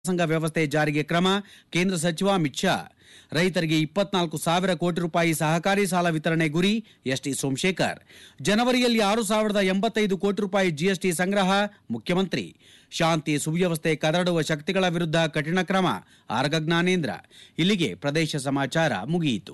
ಸಂಘ ವ್ಯವಸ್ಥೆ ಜಾರಿಗೆ ಕ್ರಮ ಕೇಂದ್ರ ಸಚಿವ ಅಮಿತ್ ಶಾ ರೈತರಿಗೆ ಇಪ್ಪತ್ನಾಲ್ಕು ಸಾವಿರ ಕೋಟಿ ರೂಪಾಯಿ ಸಹಕಾರಿ ಸಾಲ ವಿತರಣೆ ಗುರಿ ಎಸ್ಟಿ ಸೋಮಶೇಖರ್ ಜನವರಿಯಲ್ಲಿ ಆರು ಸಾವಿರದ ಎಂಬತ್ತೈದು ಕೋಟಿ ರೂಪಾಯಿ ಜಿಎಸ್ಟಿ ಸಂಗ್ರಹ ಮುಖ್ಯಮಂತ್ರಿ ಶಾಂತಿ ಸುವ್ಯವಸ್ಥೆ ಕದಡುವ ಶಕ್ತಿಗಳ ವಿರುದ್ಧ ಕಠಿಣ ಕ್ರಮ ಆರ್ಗ ಜ್ಞಾನೇಂದ್ರ ಇಲ್ಲಿಗೆ ಪ್ರದೇಶ ಸಮಾಚಾರ ಮುಗಿಯಿತು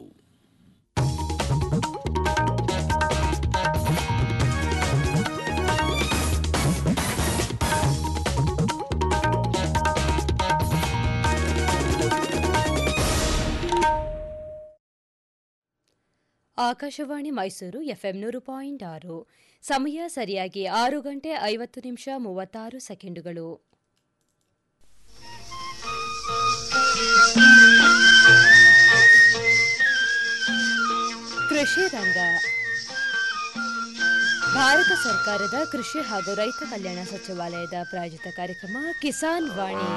ಆಕಾಶವಾಣಿ ಮೈಸೂರು ಎಫ್ಎಂ ನೂರು ಪಾಯಿಂಟ್ ಆರು ಸಮಯ ಸರಿಯಾಗಿ ಆರು ಗಂಟೆ ಐವತ್ತು ನಿಮಿಷ ಮೂವತ್ತಾರು ಸೆಕೆಂಡುಗಳು ಕೃಷಿ ರಂಗ ಭಾರತ ಸರ್ಕಾರದ ಕೃಷಿ ಹಾಗೂ ರೈತ ಕಲ್ಯಾಣ ಸಚಿವಾಲಯದ ಪ್ರಾಯೋಜಿತ ಕಾರ್ಯಕ್ರಮ ಕಿಸಾನ್ ವಾಣಿ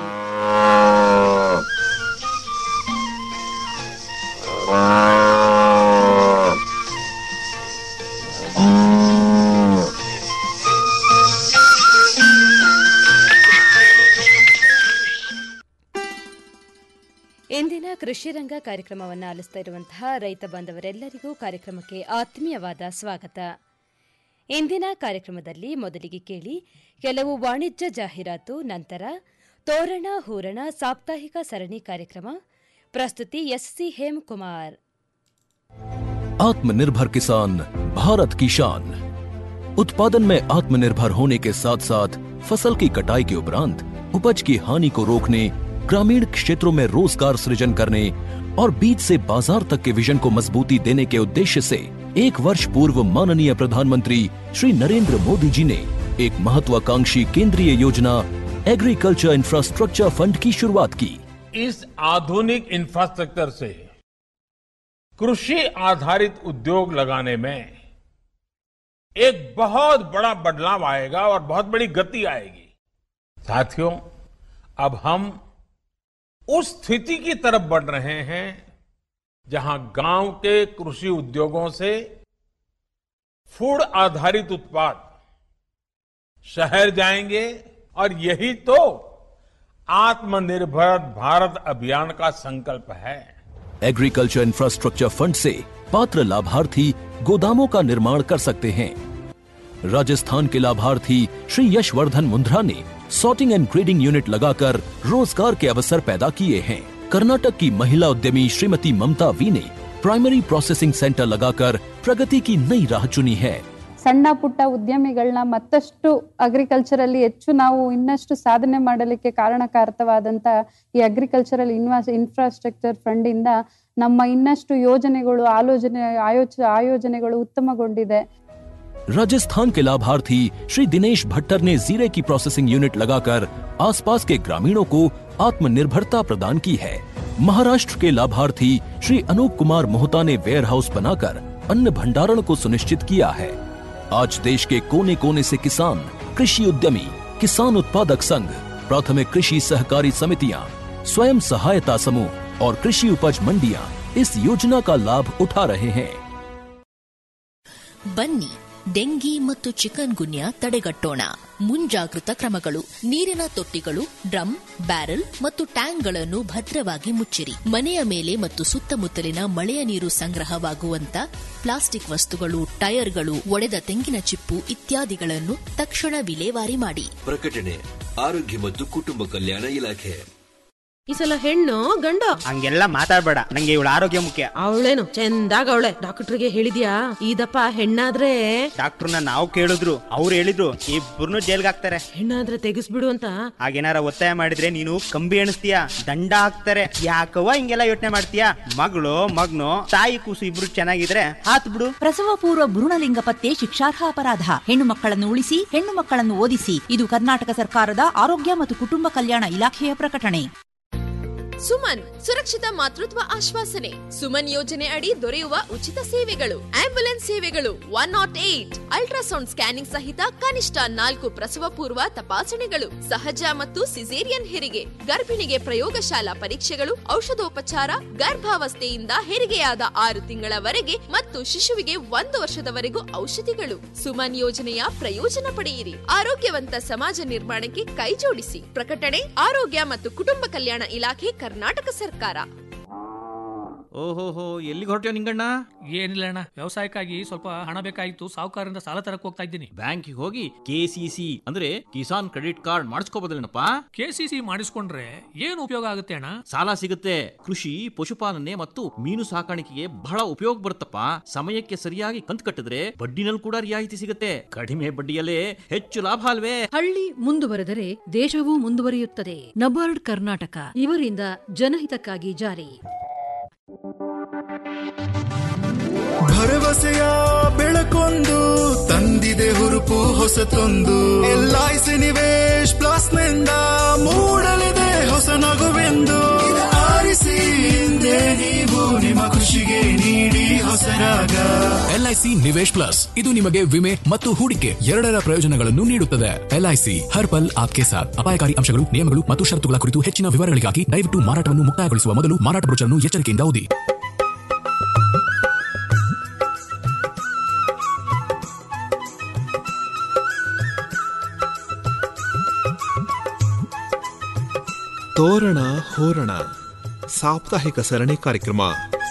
ಇಂದಿನ ಕೃಷಿ ರಂಗ ಕಾರ್ಯಕ್ರಮವನ್ನು ಆಲಿಸ್ತಾ ಇರುವಂತಹ ರೈತ ಬಾಂಧವರೆಲ್ಲರಿಗೂ ಕಾರ್ಯಕ್ರಮಕ್ಕೆ ಆತ್ಮೀಯವಾದ ಸ್ವಾಗತ ಇಂದಿನ ಕಾರ್ಯಕ್ರಮದಲ್ಲಿ ಮೊದಲಿಗೆ ಕೇಳಿ ಕೆಲವು ವಾಣಿಜ್ಯ ಜಾಹೀರಾತು ನಂತರ ತೋರಣ ಹೂರಣ ಸಾಪ್ತಾಹಿಕ ಸರಣಿ ಕಾರ್ಯಕ್ರಮ ಪ್ರಸ್ತುತಿ ಎಸ್ಸಿ ಹೇಮಕುಮಾರ್ आत्मनिर्भर किसान भारत की शान उत्पादन में आत्मनिर्भर होने के साथ साथ फसल की कटाई के उपरांत उपज की हानि को रोकने ग्रामीण क्षेत्रों में रोजगार सृजन करने और बीज से बाजार तक के विजन को मजबूती देने के उद्देश्य से एक वर्ष पूर्व माननीय प्रधानमंत्री श्री नरेंद्र मोदी जी ने एक महत्वाकांक्षी केंद्रीय योजना एग्रीकल्चर इंफ्रास्ट्रक्चर फंड की शुरुआत की इस आधुनिक इंफ्रास्ट्रक्चर से कृषि आधारित उद्योग लगाने में एक बहुत बड़ा बदलाव आएगा और बहुत बड़ी गति आएगी साथियों अब हम उस स्थिति की तरफ बढ़ रहे हैं जहां गांव के कृषि उद्योगों से फूड आधारित उत्पाद शहर जाएंगे और यही तो आत्मनिर्भर भारत अभियान का संकल्प है एग्रीकल्चर इंफ्रास्ट्रक्चर फंड से पात्र लाभार्थी गोदामों का निर्माण कर सकते हैं राजस्थान के लाभार्थी श्री यशवर्धन मुंद्रा ने सॉर्टिंग एंड ग्रेडिंग यूनिट लगाकर रोजगार के अवसर पैदा किए हैं कर्नाटक की महिला उद्यमी श्रीमती ममता वी ने प्राइमरी प्रोसेसिंग सेंटर लगाकर प्रगति की नई राह चुनी है ಸಣ್ಣ ಪುಟ್ಟ ಉದ್ಯಮಿಗಳನ್ನ ಮತ್ತಷ್ಟು ಅಗ್ರಿಕಲ್ಚರಲ್ಲಿ ಹೆಚ್ಚು ನಾವು ಇನ್ನಷ್ಟು ಸಾಧನೆ ಮಾಡಲಿಕ್ಕೆ ಕಾರಣಕಾರಕವಾದಂತ ಈ ಅಗ್ರಿಕಲ್ಚರಲ್ ಇನ್ವಾಸ್ ಇನ್ಫ್ರಾಸ್ಟ್ರಕ್ಚರ್ ಫಂಡ್ ಇಂದ ನಮ್ಮ ಇನ್ನಷ್ಟು ಯೋಜನೆಗಳು ಆಲೋಚನೆ ಆಯೋಚ ಆಯೋಜನೆಗಳು ಉತ್ತಮಗೊಂಡಿದೆ राजस्थान के लाभार्थी श्री दिनेश भट्टर ने जीरे की प्रोसेसिंग यूनिट लगाकर आसपास के ग्रामीणों को आत्मनिर्भरता प्रदान की है महाराष्ट्र के लाभार्थी श्री अनूप कुमार मोहता ने वेयर हाउस बनाकर अन्न भंडारण को सुनिश्चित किया है आज देश के कोने कोने से किसान कृषि उद्यमी किसान उत्पादक संघ प्राथमिक कृषि सहकारी समितियां स्वयं सहायता समूह और कृषि उपज मंडियां इस योजना का लाभ उठा रहे हैं ಬನ್ನಿ ಡೆಂಗಿ ಮತ್ತು ಚಿಕನ್ ಗುನ್ಯಾ ತಡೆಗಟ್ಟೋಣ ಮುಂಜಾಗೃತ ಕ್ರಮಗಳು ನೀರಿನ ತೊಟ್ಟಿಗಳು ಡ್ರಮ್ ಬ್ಯಾರೆಲ್ ಮತ್ತು ಟ್ಯಾಂಕ್ಗಳನ್ನು ಭದ್ರವಾಗಿ ಮುಚ್ಚಿರಿ ಮನೆಯ ಮೇಲೆ ಮತ್ತು ಸುತ್ತಮುತ್ತಲಿನ ಮಳೆಯ ನೀರು ಸಂಗ್ರಹವಾಗುವಂತ ಪ್ಲಾಸ್ಟಿಕ್ ವಸ್ತುಗಳು ಟೈರ್ಗಳು ಒಡೆದ ತೆಂಗಿನ ಚಿಪ್ಪು ಇತ್ಯಾದಿಗಳನ್ನು ತಕ್ಷಣ ವಿಲೇವಾರಿ ಮಾಡಿ ಪ್ರಕಟಣೆ ಆರೋಗ್ಯ ಮತ್ತು ಕುಟುಂಬ ಕಲ್ಯಾಣ ಇಲಾಖೆ ಈ ಸಲ ಹೆಣ್ಣು ಗಂಡು ಹಂಗೆಲ್ಲ ಮಾತಾಡ್ಬೇಡ ನಂಗೆ ಇವಳ ಆರೋಗ್ಯ ಮುಖ್ಯ ಅವಳೇನು ಚಂದಾಗ ಅವಳೆ ಡಾಕ್ಟರ್ಗೆ ಹೇಳಿದ್ಯಾ ಇದಪ್ಪ ಹೆಣ್ಣಾದ್ರೆ ಡಾಕ್ಟರ್ನ ನಾವು ಕೇಳಿದ್ರು ಅವ್ರು ಹೇಳಿದ್ರು ಇಬ್ಬರನ್ನು ಜೈಲ್ಗೆ ಹಾಕ್ತಾರೆ ಹೆಣ್ಣಾದ್ರೆ ತೆಗಿಸ್ಬಿಡು ಅಂತ ಹಾಗೇನಾರ ಒತ್ತಾಯ ಮಾಡಿದ್ರೆ ನೀನು ಕಂಬಿ ಎಣಿಸ್ತೀಯ ದಂಡ ಹಾಕ್ತಾರೆ ಯಾಕವ್ವ ಹಿಂಗೆಲ್ಲ ಯೋಚನೆ ಮಾಡ್ತೀಯ ಮಗಳು ಮಗ್ನು ತಾಯಿ ಕೂಸು ಇಬ್ರು ಚೆನ್ನಾಗಿದ್ರೆ ಹಾತ್ ಬಿಡು ಪ್ರಸವ ಪೂರ್ವ ಭ್ರೂಣಲಿಂಗ ಪತ್ತೆ ಶಿಕ್ಷಾರ್ಹ ಅಪರಾಧ ಹೆಣ್ಣು ಮಕ್ಕಳನ್ನು ಉಳಿಸಿ ಹೆಣ್ಣು ಮಕ್ಕಳನ್ನು ಓದಿಸಿ ಇದು ಕರ್ನಾಟಕ ಸರ್ಕಾರದ ಆರೋಗ್ಯ ಮತ್ತು ಕುಟುಂಬ ಕಲ್ಯಾಣ ಇಲಾಖೆಯ ಪ್ರಕಟಣೆ ಸುಮನ್ ಸುರಕ್ಷಿತ ಮಾತೃತ್ವ ಆಶ್ವಾಸನೆ ಸುಮನ್ ಯೋಜನೆ ಅಡಿ ದೊರೆಯುವ ಉಚಿತ ಸೇವೆಗಳು ಆಂಬ್ಯುಲೆನ್ಸ್ ಸೇವೆಗಳು one naught eight ultrasound scanning ಸಹಿತ ಕನಿಷ್ಠ ನಾಲ್ಕು ಪ್ರಸವ ಪೂರ್ವ ತಪಾಸಣೆಗಳು ಸಹಜ ಮತ್ತು ಸಿಸೇರಿಯನ್ ಹೆರಿಗೆ ಗರ್ಭಿಣಿಗೆ ಪ್ರಯೋಗಶಾಲಾ ಪರೀಕ್ಷೆಗಳು ಔಷಧೋಪಚಾರ ಗರ್ಭಾವಸ್ಥೆಯಿಂದ ಹೆರಿಗೆಯಾದ ಆರು ತಿಂಗಳವರೆಗೆ ಮತ್ತು ಶಿಶುವಿಗೆ ಒಂದು ವರ್ಷದವರೆಗೂ ಔಷಧಿಗಳು ಸುಮನ್ ಯೋಜನೆಯ ಪ್ರಯೋಜನ ಪಡೆಯಿರಿ ಆರೋಗ್ಯವಂತ ಸಮಾಜ ನಿರ್ಮಾಣಕ್ಕೆ ಕೈಜೋಡಿಸಿ ಪ್ರಕಟಣೆ ಆರೋಗ್ಯ ಮತ್ತು ಕುಟುಂಬ ಕಲ್ಯಾಣ ಇಲಾಖೆ ಕರ್ನಾಟಕ ಸರ್ಕಾರ ಓಹೋಹೋ ಎಲ್ಲಿಗೆ ಹೊರಟ್ಯೋ ನಿಂಗಣ್ಣ ಏನಿಲ್ಲ ಅಣ್ಣ ವ್ಯವಸಾಯಕ್ಕಾಗಿ ಸ್ವಲ್ಪ ಹಣ ಬೇಕಾಗಿತ್ತು ಸಾಹುಕಾರರಿಂದ ಸಾಲ ತರಕ್ ಹೋಗ್ತಾ ಇದ್ದೀನಿ ಬ್ಯಾಂಕಿಗೆ ಹೋಗಿ ಕೆಸಿಸಿ ಅಂದ್ರೆ ಕಿಸಾನ್ ಕ್ರೆಡಿಟ್ ಕಾರ್ಡ್ ಮಾಡಿಸ್ಕೋಬೋದಲ್ಲೇನಪ್ಪ ಕೆಸಿಸಿ ಮಾಡಿಸ್ಕೊಂಡ್ರೆ ಏನು ಉಪಯೋಗ ಆಗುತ್ತೆ ಅಣ್ಣ ಸಾಲ ಸಿಗುತ್ತೆ ಕೃಷಿ ಪಶುಪಾಲನೆ ಮತ್ತು ಮೀನು ಸಾಕಾಣಿಕೆಗೆ ಬಹಳ ಉಪಯೋಗ ಬರುತ್ತಪ್ಪ ಸಮಯಕ್ಕೆ ಸರಿಯಾಗಿ ಕಂತು ಕಟ್ಟಿದ್ರೆ ಬಡ್ಡಿನಲ್ಲಿ ಕೂಡ ರಿಯಾಯಿತಿ ಸಿಗುತ್ತೆ ಕಡಿಮೆ ಬಡ್ಡಿಯಲ್ಲೇ ಹೆಚ್ಚು ಲಾಭ ಅಲ್ವೇ ಹಳ್ಳಿ ಮುಂದುವರೆದರೆ ದೇಶವೂ ಮುಂದುವರಿಯುತ್ತದೆ ನಬಾರ್ಡ್ ಕರ್ನಾಟಕ ಇವರಿಂದ ಜನಹಿತಕ್ಕಾಗಿ ಜಾರಿ ಭರವಸೆಯ ಬೆಳಕೊಂದು ತಂದಿದೆ ಹುರುಪು ಹೊಸತೊಂದು ಎಲ್ಐಸಿ ನಿವೇಶ್ ಪ್ಲಸ್ ನಿಂದ ಮೂಡಲಿದೆ ಹೊಸ ನಗುವೆಂದು ಆರಿಸಿ ಹಿಂದೆ ನೀವು ನಿಮ್ಮ ಖುಷಿಗೆ ನೀಡಿ ಹೊಸರಾಗ ಎಲ್ಐಸಿ ನಿವೇಶ್ ಪ್ಲಸ್ ಇದು ನಿಮಗೆ ವಿಮೆ ಮತ್ತು ಹೂಡಿಕೆ ಎರಡರ ಪ್ರಯೋಜನಗಳನ್ನು ನೀಡುತ್ತದೆ ಎಲ್ಐಸಿ ಹರ್ ಪಲ್ ಆಪ್ಕೆ ಸಾಥ್ ಅಪಾಯಕಾರಿ ಅಂಶಗಳು ನಿಯಮಗಳು ಮತ್ತು ಷರತ್ತುಗಳ ಕುರಿತು ಹೆಚ್ಚಿನ ವಿವರಗಳಿಗಾಗಿ ದಯವಿಟ್ಟು ಮಾರಾಟವನ್ನು ಮುಕ್ತಾಯಗೊಳಿಸುವ ಮೊದಲು ಮಾರಾಟ ಬ್ರೋಚರ್ನ್ನು ಎಚ್ಚರಿಕೆಯಿಂದ ಓದಿ ತೋರಣ ಹೋರಣ ಸಾಪ್ತಾಹಿಕ ಸರಣಿ ಕಾರ್ಯಕ್ರಮ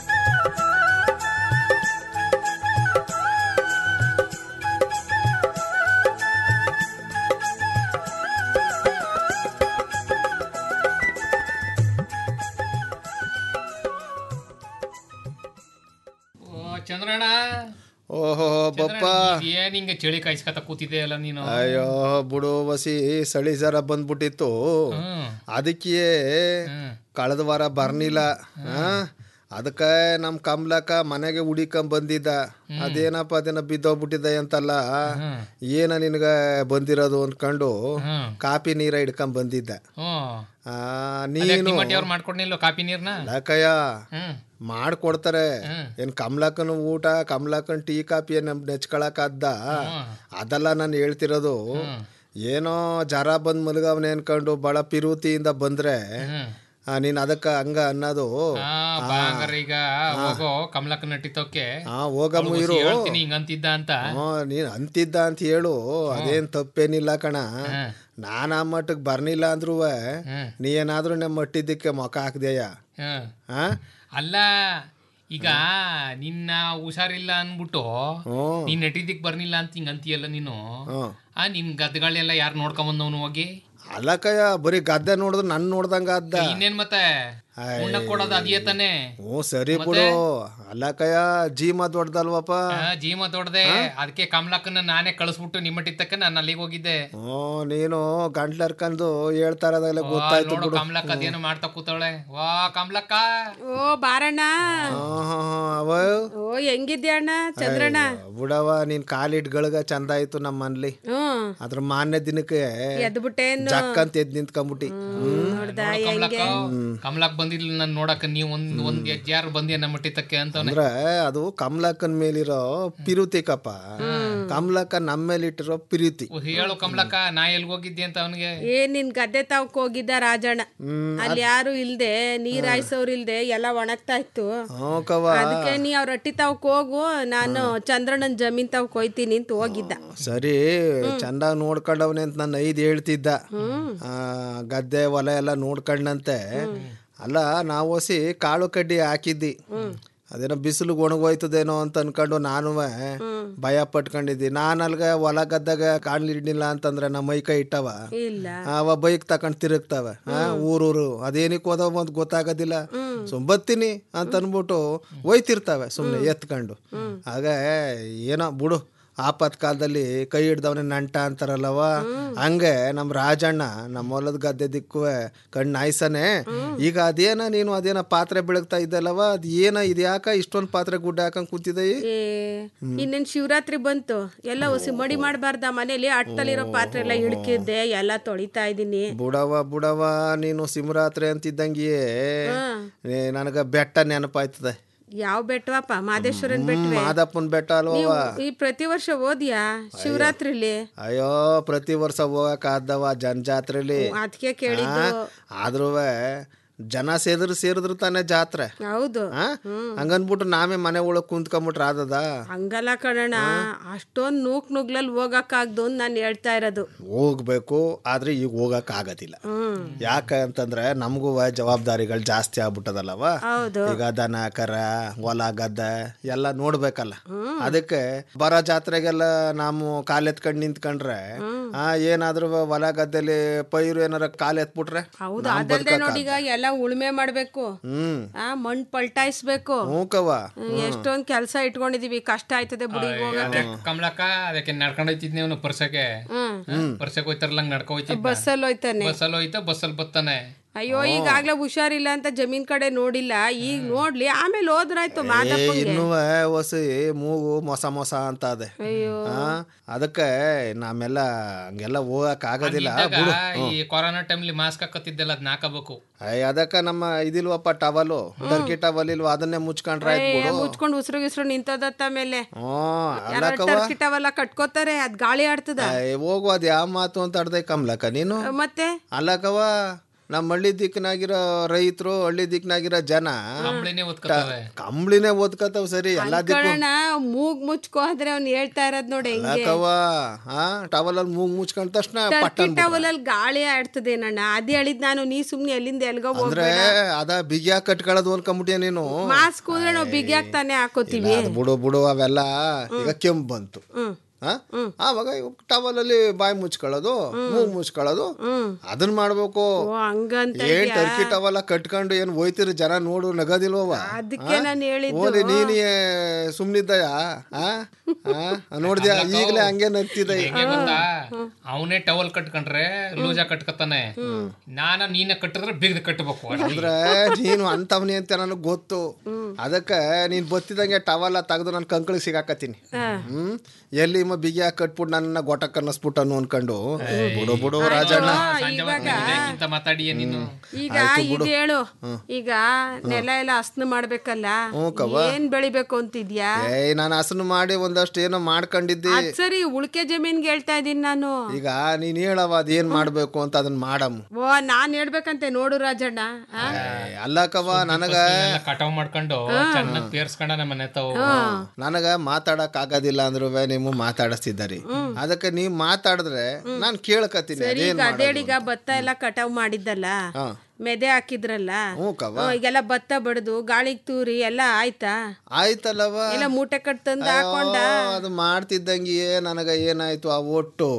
ಚಂದ್ರಣ್ಣ ಓಹೋ ಬಪ್ಪ ಏನ್ ಹಿಂಗೆ ಚಳಿ ಕಾಯಿಸ್ಕತ ಕೂತಿದ್ದೆ ಅಲ್ಲ ನೀನು ಅಯ್ಯೋ ಬಿಡು ಬಸಿ ಸಳಿ ಜರ ಬಂದ್ಬಿಟ್ಟಿತ್ತು ಅದಕ್ಕೆ ಕಳೆದ ವಾರ ಬರ್ನಿಲ್ಲ ಅದಕ್ಕೆ ನಮ್ ಕಮ್ಲಕ್ಕ ಮನೆಗೆ ಹುಡಿಕೊಂಡ್ ಬಂದಿದ್ದ ಅದೇನಪ್ಪ ಅದೇನ ಬಿದ್ದೋಗ್ಬಿಟ್ಟಿದೆ ಅಂತಲ್ಲ ಏನ ನಿನ್ಗ ಬಂದಿರೋದು ಅನ್ಕೊಂಡು ಕಾಪಿ ನೀರ ಹಿಡ್ಕೊಂಡ್ ಬಂದಿದ್ದ ಆ, ನೀನು ಅವ್ರು ಮಾಡ್ಕೊಡ್ನಿಲ್ಲ ಕಾಪಿ ನೀರ್ನ ಲಕಯ್ಯ ಮಾಡ್ಕೊಡ್ತಾರೆ ಏನ್ ಕಮಲಕ್ಕನ ಊಟ ಕಮಲಕ್ಕನ್ ಟೀ ಕಾಪಿ ಏನ್ ನೆಚ್ಕೊಳಕಾದ್ದ ಅದೆಲ್ಲ ನಾನು ಹೇಳ್ತಿರೋದು ಏನೋ ಜರ ಬಂದ್ ಮಲಗವ್ನೆ ಅನ್ಕೊಂಡು ಬಹಳ ಪಿರುತಿಯಿಂದ ಬಂದ್ರೆ ಆ, ನೀನ್ ಅದಕ್ಕ ಹಂಗ ಅನ್ನೋದು ಆ, ಬಾ ಹಂಗಾರೆ ಈಗ ಹೋಗೋ ಕಮಲಕ್ಕ ನಟಿತೋಕೆ ಆ ಹೋಗಮ್ಮ ಅವ್ರ್ಗ್ ಇರು ಹೇಳ್ತೀನಿ ಹಿಂಗ್ ಅಂತಿದ್ದ ಅಂತ ಹ್ಮ್, ನೀನ್ ಅಂತಿದ್ದ ಅಂತ ಹೇಳು ಅದೇನ್ ತಪ್ಪೇನಿಲ್ಲ ಕಣ ನಾನ್ ಆ ಮಟ್ಟಕ್ ಬರ್ನಿಲ್ಲ ಅಂದ್ರೂ ನೀ ಏನಾದ್ರೂ ನಮ್ಮ ಮಟ್ಟಿದ್ದಕ್ಕೆ ಮೊಕ ಹಾಕ್ದೇಯ ಹ್ಮ್. ಆ ಅಲ್ಲ ಈಗ ನಿನ್ನ ಹುಷಾರಿಲ್ಲ ಅನ್ಬಿಟ್ಟು ಹ್ಮ್. ನೀನ್ ನಟಿದಿಕ್ ಬರ್ನಿಲ್ಲ ಅಂತ ಹಿಂಗ್ ಅಂತೀಯಲ್ಲ ನೀನು ಹ್ಮ್. ಆ ನಿನ್ ಗದ್ದಗಳೆಲ್ಲ ಯಾರು ನೋಡ್ಕೊಂಬಂದವನು ಹೋಗಿ ಅಲ್ಲಕಯ್ಯ ಬರೀ ಗದ್ದೆ ನೋಡಿದ್ರೆ ನನ್ ನೋಡ್ದಂಗ ಅದ್ದ ಇನ್ನೇನ್ ಮತ್ತೆ ಉಣ್ಣಕ್ ಕೊಡೋದು ಅದಿಯೇ ತಾನೆ ಹ್ಞೂ ಸರಿ ಬಿಡು ಅಲ್ಲಕಯ್ಯ ಜೀಮ ದೊಡ್ಡದಲ್ವಪ್ಪ ಆ, ಜೀಮ ದೊಡ್ಡದೆ ಅದಕ್ಕೆ ಕಮಲಕ್ಕನ್ನ ನಾನೇ ಕಳಿಸ್ಬಿಟ್ಟು ನಿಮ್ಮಟ್ಟಿತ್ತಕ್ಕ ನಾನು ಅಲ್ಲಿಗೆ ಹೋಗಿದ್ದೆ ಹ್ಞೂ ನೀನು ಗಂಟ್ಲರ್ಕಂದು ಹೇಳ್ತಾ ಇರೋದೆಲ್ಲ ವಾ, ಗೊತ್ತಾಯ್ತು ನೋಡು ಬಿಡು ಕಮಲಕ್ಕ ಅದೇನೋ ಮಾಡ್ತಾ ಕೂತವಳೆ ವಾ ಕಮಲಕ್ಕ ಓ ಬಾರಣ್ಣ ಹ್ಮ್, ಹ್ಮ್, ಹ್ಮ್, ಅವ ಓ ಹೆಂಗಿದ್ಯಾ ಅಣ್ಣ ಚಂದ್ರಣ್ಣ ಅಯ್ಯೋ, ಬಿಡವ ನೀನ್ ಕಾಲಿಟ್ಗಳಿಗೆ ಚಂದ ಆಯ್ತು ನಮ್ಮ ಮನ್ಲಿ ಹ್ಮ್ ಅದ್ರ ಮಾನ್ಯ ದಿನಕ್ಕೆ ಎದ್ಬಿಟ್ಟೇನು ಜಕ್ಕಂತ ಎದ್ ನಿಂತ್ಕೊಂಬಿಟ್ಟಿ ನೋಡ್ದ ಕಮಲಕ್ಕ ಹೆಂಗೆ ಕಮಲಕ್ ಬಂದಿಲ್ಲ ನಾನು ನೋಡಕ ನೀವು ಒಂದ್ ಒಂದ್ ಯಾರು ಬಂದಿಯ ನಮ್ಮ ಮಟ್ಟಿತಕ್ಕೆ ಅಂತವನೆ ಅಂದ್ರೆ ಅದು ಕಮಲಕ್ಕನ್ ಮೇಲಿರೋ ಪಿರುತಿಕಪ್ಪ ಕಮಲಕ್ಕ ನಮ್ಮ ಮೇಲಿಟ್ಟಿರೋ ಪ್ರೀತಿ ಹೇಳು ಕಮಲಕ್ಕ ನಾ ಎಲ್ಗ್ ಹೋಗಿದ್ದೆ ಅಂತ ಅವನಿಗೆ ಏ ನಿನ್ ಗದ್ದೆ ತಾವಕ್ ಹೋಗಿದ್ದ ರಾಜಣ್ಣ ಅಲ್ಲಿ ಯಾರು ಇಲ್ದೆ ನೀರ್ ಹಾಯ್ಸೋರ್ ಇಲ್ದೆ ಎಲ್ಲ ಒಣಗ್ತಾ ಇತ್ತು ಹ್ಞೂ ಕವ ಅದಕ್ಕೆ ನೀ ಅವ್ರ ಅಟ್ಟಿ ತಾವಕ್ ಹೋಗು ನಾನು ಚಂದ್ರಣ್ಣನ್ ಜಮೀನ್ ತಾವಕ್ ಹೋಯ್ತೀನಿ ಅಂತ ಹೋಗಿದ್ದ ಸರಿ ಚಂದಾಗ್ ನೋಡ್ಕೊಂಡವನೆ ಅಂತ ನನ್ನ ಐದು ಹೇಳ್ತಿದ್ದ ಆ, ಗದ್ದೆ ಹೊಲ ಎಲ್ಲ ನೋಡ್ಕೊಂಡಂತೆ ಅಲ್ಲ ನಾವು ಹೊಸಿ ಕಾಳು ಕಡ್ಡಿ ಹಾಕಿದ್ದಿ ಅದೇನೋ ಬಿಸಿಲಿಗೆ ಒಣಗೋಯ್ತದೇನೋ ಅಂತ ಅನ್ಕೊಂಡು ನಾನು ಭಯ ಪಟ್ಕೊಂಡಿದ್ದಿ ನಾನು ಅಲ್ಗ ಹೊಲ ಗದ್ದಾಗ ಕಾಣ್ಲಿಡ್ಲಿಲ್ಲ ಅಂತಂದ್ರೆ ನಮ್ಮ ಮೈ ಕೈ ಇಟ್ಟವ ಇಲ್ಲ ಅವ ಬೈಕ್ ತಕೊಂಡ್ ತಿರುಗ್ತಾವ ಆ, ಊರೂರು ಅದೇನಕ್ಕೆ ಹೋದವ ಅಂತ ಗೊತ್ತಾಗೋದಿಲ್ಲ ಸುಮ್ ಬತ್ತೀನಿ ಅಂತ ಅನ್ಬಿಟ್ಟು ಒಯ್ತಿರ್ತಾವೆ ಸುಮ್ನೆ ಎತ್ಕೊಂಡು ಆಗ ಏನೋ ಬಿಡು ಆಪತ್ ಕಾಲದಲ್ಲಿ ಕೈ ಹಿಡ್ದವನೇ ನಂಟ ಅಂತಾರಲ್ಲವ ಹಂಗೆ ನಮ್ಮ ರಾಜಣ್ಣ ನಮ್ಮ ಹೊಲದ ಗದ್ದೆ ದಿಕ್ಕುವೆ ಕಣ್ಣು ನಾಯ್ಸನೆ ಈಗ ಅದೇನ ನೀನು ಅದೇನ ಪಾತ್ರೆ ಬೆಳಗ್ತಾ ಇದ್ದಲ್ಲವ ಅದ್ ಏನ ಇದ್ಯಾಕ ಇಷ್ಟೊಂದು ಪಾತ್ರೆ ಗುಡ್ಡ ಹಾಕೊಂಡ್ ಕೂತಿದೈ ಏ ಇನ್ನೇನ್ ಶಿವರಾತ್ರಿ ಬಂತು ಎಲ್ಲ ಹೊಸಿ ಮಡಿ ಮಾಡಬಾರ್ದ ಮನೇಲಿ ಅಟ್ಟಲಿರೋ ಪಾತ್ರೆ ಎಲ್ಲ ಇಡ್ಕಿದ್ದೆ ಎಲ್ಲ ತೊಳಿತಾ ಇದೀನಿ ಬುಡವ ಬುಡವ ನೀನು ಸಿಮರಾತ್ರಿ ಅಂತಿದ್ದಂಗಿಯೇ ನನಗ ಬೆಟ್ಟ ನೆನಪಾಯ್ತದೆ ಯಾವ ಬೆಟ್ಟವಪ್ಪ ಮಾದೇಶ್ವರನ್ ಬೆಟ್ಟವೆ ಮಾದಪ್ಪನ ಬೆಟ್ಟ ಅಲ್ವವ ನೀವು ಈ ಪ್ರತಿ ವರ್ಷ ಓದ್ಯಾ ಶಿವರಾತ್ರಿಲಿ ಅಯ್ಯೋ ಪ್ರತಿ ವರ್ಷ ಹೋಗಕ್ ಆದ್ದವ ಜನ ಜಾತ್ರೆಲಿ ಅದಕ್ಕೆ ಕೇಳಿದ್ದು ಆದ್ರೂ ಜನ ಸೇರಿದ್ರು ಸೇರಿದ್ರು ತಾನೇ ಜಾತ್ರೆ ಹೌದು ಆ? ಹಂಗನ್ಬಿಟ್ಟು ನಾವೇ ಮನೆ ಒಳಗ್ ಕುಂತ್ಕೊಂಬಿಟ್ರೆ ಆದದ ಹಂಗಲ್ಲ ಕಣಣ್ಣ ಅಷ್ಟೊಂದ್ ನೂಕ್ ನುಗ್ಲಲ್ಲಿ ಹೋಗಕ್ಕಾಗ್ದು ಅಂತ ನಾನು ಹೇಳ್ತಾ ಇರೋದು ಹೋಗ್ಬೇಕು ಆದ್ರೆ ಈಗ ಹೋಗಕ್ ಆಗೋದಿಲ್ಲ ಹ್ಮ್ ಯಾಕ ಅಂತಂದ್ರೆ ನಮಗೂ ಜವಾಬ್ದಾರಿಗಳು ಜಾಸ್ತಿ ಆಗ್ಬಿಟ್ಟದಲ್ಲವ ಹೌದು ಈಗ ದನ ಕರ ಹೊಲ ಗದ್ದೆ ಎಲ್ಲ ನೋಡ್ಬೇಕಲ್ಲ ಅದಕ್ಕೆ ಬರೋ ಜಾತ್ರೆಗೆಲ್ಲ ನಾವು ಕಾಲೆತ್ಕೊಂಡ್ ನಿಂತ್ಕೊಂಡ್ರೆ ಆ ಏನಾದ್ರೂ ಹೊಲ ಗದ್ದೆಲಿ ಪೈರು ಏನಾರ ಕಾಲ್ ಎತ್ಬಿಟ್ರೆ ಹೌದು ನಾವ್ ಅದಲ್ದೆ ಬದ್ಕಕ್ಕಾಗಲ್ಲ. ನೋಡಿ ಈಗ ಎಲ್ಲ ಉಳುಮೆ ಮಾಡ್ಬೇಕು ಹ್ಮ್ ಆ ಮಣ್ ಪಲ್ಟಾಯಿಸ್ಬೇಕು ಹ್ಞೂಕವ್ವ ಎಷ್ಟೊಂದ್ ಕೆಲಸ ಇಟ್ಕೊಂಡಿದೀವಿ ಕಷ್ಟ ಆಯ್ತದೆ ಬುಡಿಗೆ ಹೋಗಕ್ಕೆ ಕಮಲಕ್ಕ ಅದಕ್ಕೆ ನಡ್ಕೊಂಡು ಹೋಯ್ತಿದ್ ನೀವು ಪರ್ಸಕ್ಕೆ ಹ್ಮ್. ಪರ್ಸಕ್ಕೆ ಹೋಯ್ತಾರಲ್ಲ ಹಂಗ್ ನಡ್ಕೊ ಹೋಯ್ತಿದ್ದ ಬಸ್ಸಲ್ಲಿ ಹೋಯ್ತಾನೆ ಬಸ್ಸಲ್ಲಿ ಹೋಯ್ತಾ ಬಸ್ಸಲ್ಲಿ ಬತ್ತಾನೆ ಅಯ್ಯೋ ಈಗಾಗ್ಲೇ ಹುಷಾರಿಲ್ಲ ಅಂತ ಜಮೀನ್ ಕಡೆ ನೋಡಿಲ್ಲ ಈಗ ನೋಡ್ಲಿ ಆಮೇಲೆ ಹೋದ್ರಾಯ್ತು ಮಾದಪ್ಪಂಗೆ ಇನ್ನೂ ಹೊಸಿ ಮೂಗು ಮೊಸ ಮೊಸ ಅಂತ ಅದೆ ಅಯ್ಯೋ ಆ, ಅದಕ್ಕೆ ನಾಮೆಲ್ಲ ಹಂಗೆಲ್ಲ ಹೋಗಕ್ ಆಗೋದಿಲ್ಲ ಇದ್ದಾಗ ಬಿಡು ಈ ಕೊರೋನಾ ಟೈಮ್ಲಿ ಮಾಸ್ಕ್ ಹಾಕತ್ತಿದ್ದೆಲ್ಲ ಅದ್ನ ಹಾಕಬೇಕು ಅಯ್ಯ ಅದಕ್ಕ ನಮ್ಮ ಇದಿಲ್ವಪ್ಪ ಟವಲು ಟರ್ಕಿ ಟವಲ್ ಇಲ್ವ ಅದನ್ನೇ ಮುಚ್ಕೊಂಡ್ರೆ ಆಯ್ತು ಬಿಡು ಮುಚ್ಕೊಂಡು ಉಸಿರು ಗಿಸ್ರು ನಿಂತದತ್ತ ಮೇಲೆ ಹ್ಮ್ ಯಾರೋ ಅಲ್ಲಕ್ಕವ್ವ ಟರ್ಕಿಟವೆಲ್ಲ ಕಟ್ಕೋತಾರೆ ಅದ್ ಗಾಳಿ ಆಡ್ತದ ಅಯ್ಯ, ಹೋಗು ಅದ್ ಯಾವ ಮಾತು ಅಂತ ಅಡ್ದೆ ಕಮ್ಲಕ್ಕ ನೀನು ಮತ್ತೆ ಅಲ್ಲಕ್ಕವ ನಮ್ಮ ಹಳ್ಳಿ ದಿಕ್ಕಿನಾಗಿರೋ ರೈತರು ಹಳ್ಳಿ ದಿಕ್ಕಿನಾಗಿರೋ ಜನ ಕಂಬಳಿನೇ ಒತ್ಕೊತವೆ ಕಂಬಳಿನೇ ಓದ್ಕತಾವ್ ಸರಿ ಎಲ್ಲಾ ದಿಕ್ಕು ಕಣ ಮೂಗ್ ಮುಚ್ಕೋ ಅಂದ್ರೆ ಅವ್ನ್ ಹೇಳ್ತಾ ಇರೋದ್ ನೋಡಿ ಹೆಂಗೆ ಅಲ್ಲಕ್ಕವ್ವ ಹಾ ಟವಲ್ ಅಲ್ಲಿ ಮೂಗ್ ಮುಚ್ಕೊಂಡ ತಕ್ಷಣ ಟರ್ಕಿ ಪಟ್ಟನ್ ಟವಲಲ್ಲಿ ಗಾಳಿ ಆಡ್ತದೇನಣ್ಣ ಅದೇ ಹೇಳಿದ್ ನಾನು ನೀ ಸುಮ್ನೆ ಎಲ್ಲಿಂದ ಎಲ್ಗೋ ಅಂದ್ರೆ ಹೋಗ್ಬೇಡ ಅದ ಬಿಗಿಯಾಗಿ ಕಟ್ಕೊಳ್ಳೋದು ಅನ್ಕೊಂಬಿಟ್ಟಿಯ ನೀನು ಮಾಸ್ಕ್ ಅಂದ್ರೆ ನಾವು ಬಿಗಿಯಾಗಿ ತಾನೇ ಹಾಕೋತೀವಿ ಅದು ಬಿಡು ಬಿಡು ಅವೆಲ್ಲ ಈಗ ಕೆಂಪು ಬಂತು ಹ್ಮ್ ಆ? ಆವಾಗ ಟವಲ್ ಅಲ್ಲಿ ಬಾಯಿ ಮುಚ್ಕೊಳ್ಳೋದು ಮೂಗ್ ಮುಚ್ಕೊಳ್ಳೋದು ಅದನ್ನ ಮಾಡ್ಬೇಕು ಓ ಹಂಗಂತ ಏನ್ ಇದ್ಯಾ? ಟರ್ಕಿ ಟವಲ್ ಕಟ್ಕೊಂಡು ಏನ್ ಹೋಯ್ತಿರಿ ಜನ ನೋಡು ನಗದಿಲ್ವವ ಅದಕ್ಕೆ ನಾನು ಹೇಳಿದ್ದು ಓಲಿ ನೀನೇ ಸುಮ್ನಿದ್ದಯ ನೋಡ್ದ್ಯಾ ಈಗಲೇ ಹಂಗೆ ನಗ್ತಿದ್ದ ಹೆಂಗೆ ಗೊತ್ತಾ ಅವನೇ ಟವಲ್ ಕಟ್ಕೊಂಡ್ರೆ ಲೂಜಾ ಕಟ್ಕತಾನೆ ನಾನ ನೀನ ಕಟ್ಟಿದ್ರೆ ಬಿಗ್ದು ಕಟ್ಟಬೇಕು ಅಂದ್ರೆ ನೀನು ಅಂತವ್ನಿ ಅಂತ ನನಗೆ ಗೊತ್ತು ಅದಕ್ಕೆ ನೀನ್ ಬತ್ತಿದಂಗೆ ಟವಲ್ ತೆಗೆದು ನಾನು ಕಂಕಳಿಗೆ ಸಿಗಾಕತ್ತೀನಿ ಹ್ಮ್ ಎಲ್ಲಿ ಇಮ್ಮ ಬಿಗಿ ಹಾಕಿ ಕಟ್ಬಿಟ್ಟು ನನ್ನ ಗೊಟಕ್ ಅನ್ನಿಸ್ಬಿಟ್ಟು ಅನ್ನು ಅನ್ಕೊಂಡು ಬಿಡು ಬಿಡು ರಾಜಣ್ಣ ಅಂತ ಮಾತಾಡಿಯ ನೀನು ಈಗ ಇದು ಹೇಳು ಈಗ ನೆಲ ಎಲ್ಲ ಹಸ್ನ ಮಾಡ್ಬೇಕಲ್ಲ ಹ್ಞೂ ಕವ್ವ. ಏನ್ ಬೆಳಿಬೇಕು ಅಂತಿದ್ಯಾ ಏಯ್ ನಾನು ಹಸನು ಮಾಡಿ ಒಂದಷ್ಟು ಏನೋ ಮಾಡ್ಕೊಂಡಿದ್ದಿ ಅದ್ ಸರಿ ಉಳ್ಕೆ ಜಮೀನ್ಗೆ ಹೇಳ್ತಾ ಇದೀನಿ ನಾನು ಈಗ ನೀನ್ ಹೇಳವ ಅದೇನ್ ಮಾಡ್ಬೇಕು ಅಂತ ಅದನ್ನ ಮಾಡಮ್ ಓ ನಾನ್ ಹೇಳ್ಬೇಕಂತೆ ನೋಡು ರಾಜಣ್ಣ ಆ? ಅಲ್ಲಕವ ನನಗ ಕಟಾವ್ ಮಾಡ್ಕೊಂಡು ಚೆನ್ನಾಗಿ ಪೇರ್ಸ್ಕೊಂಡ ನಮ್ಮ ಮನೆ ತಾವು ನನಗ ಮಾತಾಡಕ್ ಆಗೋದಿಲ್ಲ ಅಂದ್ರು ನೀವು ಮಾತಾಡಿಸ್ತಿದ್ದಾರಿ ಅದಕ್ಕೆ ನೀವ್ ಮಾತಾಡಿದ್ರೆ ನಾನ್ ಕೇಳ್ಕತೀನಿ ಸರಿ ಅದೇನ್ ಈಗ ಮಾಡೋದು ಅದೇಳೀಗ ಭತ್ತ ಎಲ್ಲ ಕಟಾವ್ ಮಾಡಿದ್ದಲ್ಲ ಹಾ. ಮೆದೆ ಹಾಕಿದ್ರಲ್ಲ ಹ್ಞೂ ಕವ್ವ. ಹ್ಞೂ, ಈಗೆಲ್ಲ ಭತ್ತ ಬಡ್ದು ಗಾಳಿಗ್ ತೂರಿ ಎಲ್ಲ ಆಯ್ತಾ ಆಯ್ತಲ್ಲವ ಎಲ್ಲ ಮೂಟೆ ಕಟ್ ತಂದು ಹಾಕೊಂಡ ಅಯ್ಯೋ, ಅದು ಮಾಡ್ತಿದ್ದಂಗೆಯೇ ನನಗ ಏನಾಯ್ತು ಆ ಒಟ್ಟು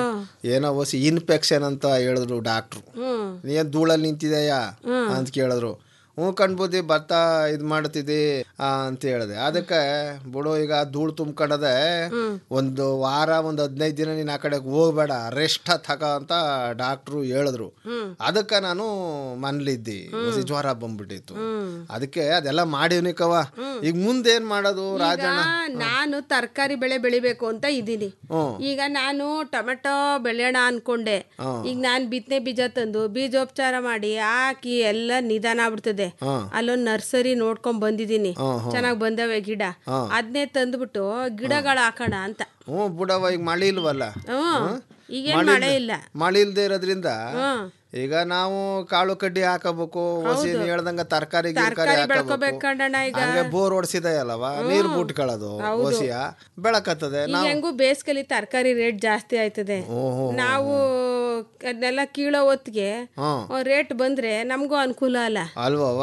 ಏನೋ ಹೊಸಿ ಇನ್ಫೆಕ್ಷನ್ ಅಂತ ಹೇಳಿದ್ರು ಡಾಕ್ಟ್ರು ಹ್ಮ್ ನೀನ್ ಧೂಳಲ್ಲಿ ನಿಂತಿದೆಯಾ ಅಂತ ಕೇಳಿದ್ರು ಹ್ಞೂ ಕಣ್ಬುದ್ದಿ ಭತ್ತ ಇದು ಮಾಡ್ತಿದ್ದಿ ಆ, ಅಂತ ಹೇಳಿದೆ ಅದಕ್ಕೆ ಬಿಡು ಈಗ ಧೂಳು ತುಂಬ್ಕೊಂಡದೆ ಒಂದು ವಾರ ಒಂದು ಹದಿನೈದು ದಿನ ನೀನು ಆ ಕಡೆಗೆ ಹೋಗ್ಬೇಡ ರೆಸ್ಟ್ ತಗ ಅಂತ ಡಾಕ್ಟ್ರು ಹೇಳಿದ್ರು ಅದಕ್ಕೆ ನಾನು ಮನ್ಲಿದ್ದಿ ಹೊಸಿ ಜ್ವರ ಬಂದ್ಬಿಟ್ಟಿತ್ತು ಅದಕ್ಕೆ ಅದೆಲ್ಲ ಮಾಡಿವ್ನಿ ಕವ ಈಗ ಮುಂದೇನ್ ಮಾಡೋದು ಈಗ ರಾಜಣ್ಣ ನಾನು ತರಕಾರಿ ಬೆಳೆ ಬೆಳಿಬೇಕು ಅಂತ ಇದ್ದೀನಿ ಹ್ಮ್. ಈಗ ನಾನು ಟೊಮೆಟೊ ಬೆಳೆಯೋಣ ಅನ್ಕೊಂಡೆ ಹ್ಮ್. ಈಗ ನಾನು ಬಿತ್ತನೆ ಬೀಜ ತಂದು ಬೀಜೋಪಚಾರ ಮಾಡಿ ಹಾಕಿ ಎಲ್ಲ ನಿಧಾನ ಆಗ್ಬಿಡ್ತದೆ ಹ್ಮ್. ಅಲ್ಲೊಂದ್ ನರ್ಸರಿ ನೋಡ್ಕೊಂಡ್ ಬಂದಿದ್ದೀನಿ ಹ್ಮ್, ಹ್ಮ್. ಚೆನ್ನಾಗ್ ಬಂದವೆ ಗಿಡ ಹ್ಮ್. ಅದನ್ನೇ ತಂದ್ಬಿಟ್ಟು ಗಿಡಗಳು ಹಾಕೋಣ ಅಂತ ಹ್ಞೂ ಬಿಡವ ಈಗ ಮಳೆ ಇಲ್ವಲ್ಲ ಹ್ಮ್ ಈಗೇನ್ ಮಳೆ ಮಳೆ ಇಲ್ಲ ಮಳೆ ಇಲ್ದೇ ಇರೋದ್ರಿಂದ ಹ್ಮ್ ಈಗ ನಾವು ಕಾಳು ಕಡ್ಡಿ ಹಾಕಬೇಕು ಹೊಸಿ ನೀ ಹೇಳ್ದಂಗ ತರಕಾರಿ ಗಿರ್ಕಾರಿ ತರಕಾರಿ ಹಾಕಬೇಕು ಬೆಳ್ಕೋಬೇಕು ಕಣಣ್ಣ ಈಗ ಹಂಗೆ ಬೋರ್ ಹೊಡ್ಸಿದೆಯಲ್ಲವ ನೀರ್ ಬಿಟ್ಕೊಳ್ಳೋದು ಹೊಸಿಯ ಬೆಳಕತ್ತದೆ ಈಗ ನಾವು ಹೆಂಗು ಬೇಸಿಗೆಲಿ ತರಕಾರಿ ರೇಟ್ ಜಾಸ್ತಿ ಆಯ್ತದೆ ಓಹೋ ನಾವು ಅದನ್ನೆಲ್ಲ ಕೀಳೋ ಹೊತ್ತಿಗೆ ಹ್ಮ್ ರೇಟ್ ಬಂದ್ರೆ ನಮಗೂ ಅನುಕೂಲ ಅಲ್ಲ ಅಲ್ವವ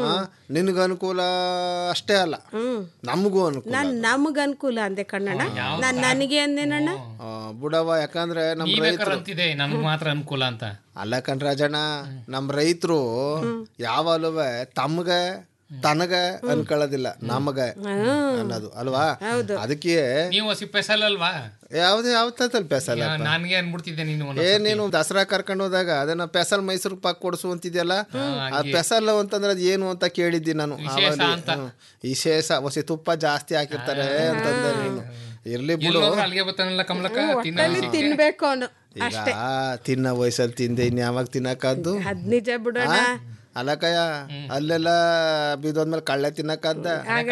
ನಿನ್ಗ ಅನುಕೂಲ ಅಷ್ಟೇ ಅಲ್ಲ ನಮಗೂ ಅನುಕೂಲ ನಾನ್ ನಮಗ್ ಅನುಕೂಲ ಅಂದೆ ಕಣ್ಣಣ್ಣ ನಾನ್ ನನಗೆ ಅಂದೇನಣ್ಣ ಆ, ಬುಡವ ಯಾಕಂದ್ರೆ ನಮ್ ನೀ ಬೇಕಾದ್ರೆ ರೈತರು ಅಂತಿದೆ ನಮ್ಗೆ ಮಾತ್ರ ಅನುಕೂಲ ಅಂತ ಅಲ್ಲ ಕಣ್ರಾಜಣ್ಣ ನಮ್ ರೈತರು ಯಾವಾಗಲೂ ತಮ್ಗೆ ತನಗ ಅನ್ಕೊಳ್ಳೋದಿಲ್ಲ ನಮಗ ಅನ್ನೋದು ಅಲ್ವಾ ಅದಕ್ಕೆ ನೀವು ಹಸಿ ಪೆಸಲ್ ಅಲ್ವಾ ಯಾವ್ದು ಯಾವ ತಲ್ ಪೆಸಲ್ ನನ್ಗೆ ಅನ್ಬಿಡ್ತಿದ್ದೆ ನೀನು ಏ ನೀನು ದಸರಾ ಕರ್ಕೊಂಡು ಹೋದಾಗ ಅದನ್ನ ಪೆಸಲ್ ಮೈಸೂರು ಪಾಕ್ ಕೊಡಿಸು ಅಂತಿದ್ಯಲ್ಲ ಆ ಪೆಸಲ್ ಅಂತಂದ್ರೆ ಅದ್ ಏನು ಅಂತ ಕೇಳಿದ್ದಿ ನಾನು ವಿಶೇಷ ಆವಾಗ ಅಂತ. ಹ್ಮ್. ವಿಶೇಷ ಹೊಸಿ ತುಪ್ಪ ಜಾಸ್ತಿ ಹಾಕಿರ್ತಾರೆ ಅಂತಂದ ನೀನು ಇರ್ಲಿ ಬಿಡು ಎಲ್ಲೋದ್ರೂ ಅಲ್ಲಿಗೆ ಬರ್ತಾನಲ್ಲ ಕಮಲಕ್ಕ ಒಟ್ಟಲ್ಲಿ ತಿನ್ಬೇಕು ಅವನು ಈಗ ತಿನ್ನ ವಯಸ್ಸಲ್ಲಿ ತಿಂದೆ ಇನ್ ಯಾವಾಗ ತಿನ್ನಕ್ಕಾದ್ದು ಅದ್ ನಿಜ ಬಿಡೋಣ ಅಲ್ಲಕಯ್ಯ ಅಲ್ಲೆಲ್ಲ ಬಿದ್ದೋದ್ಮೇಲೆ ಕಳ್ಳೆ ತಿನ್ನಕ್ಕಾದ್ದ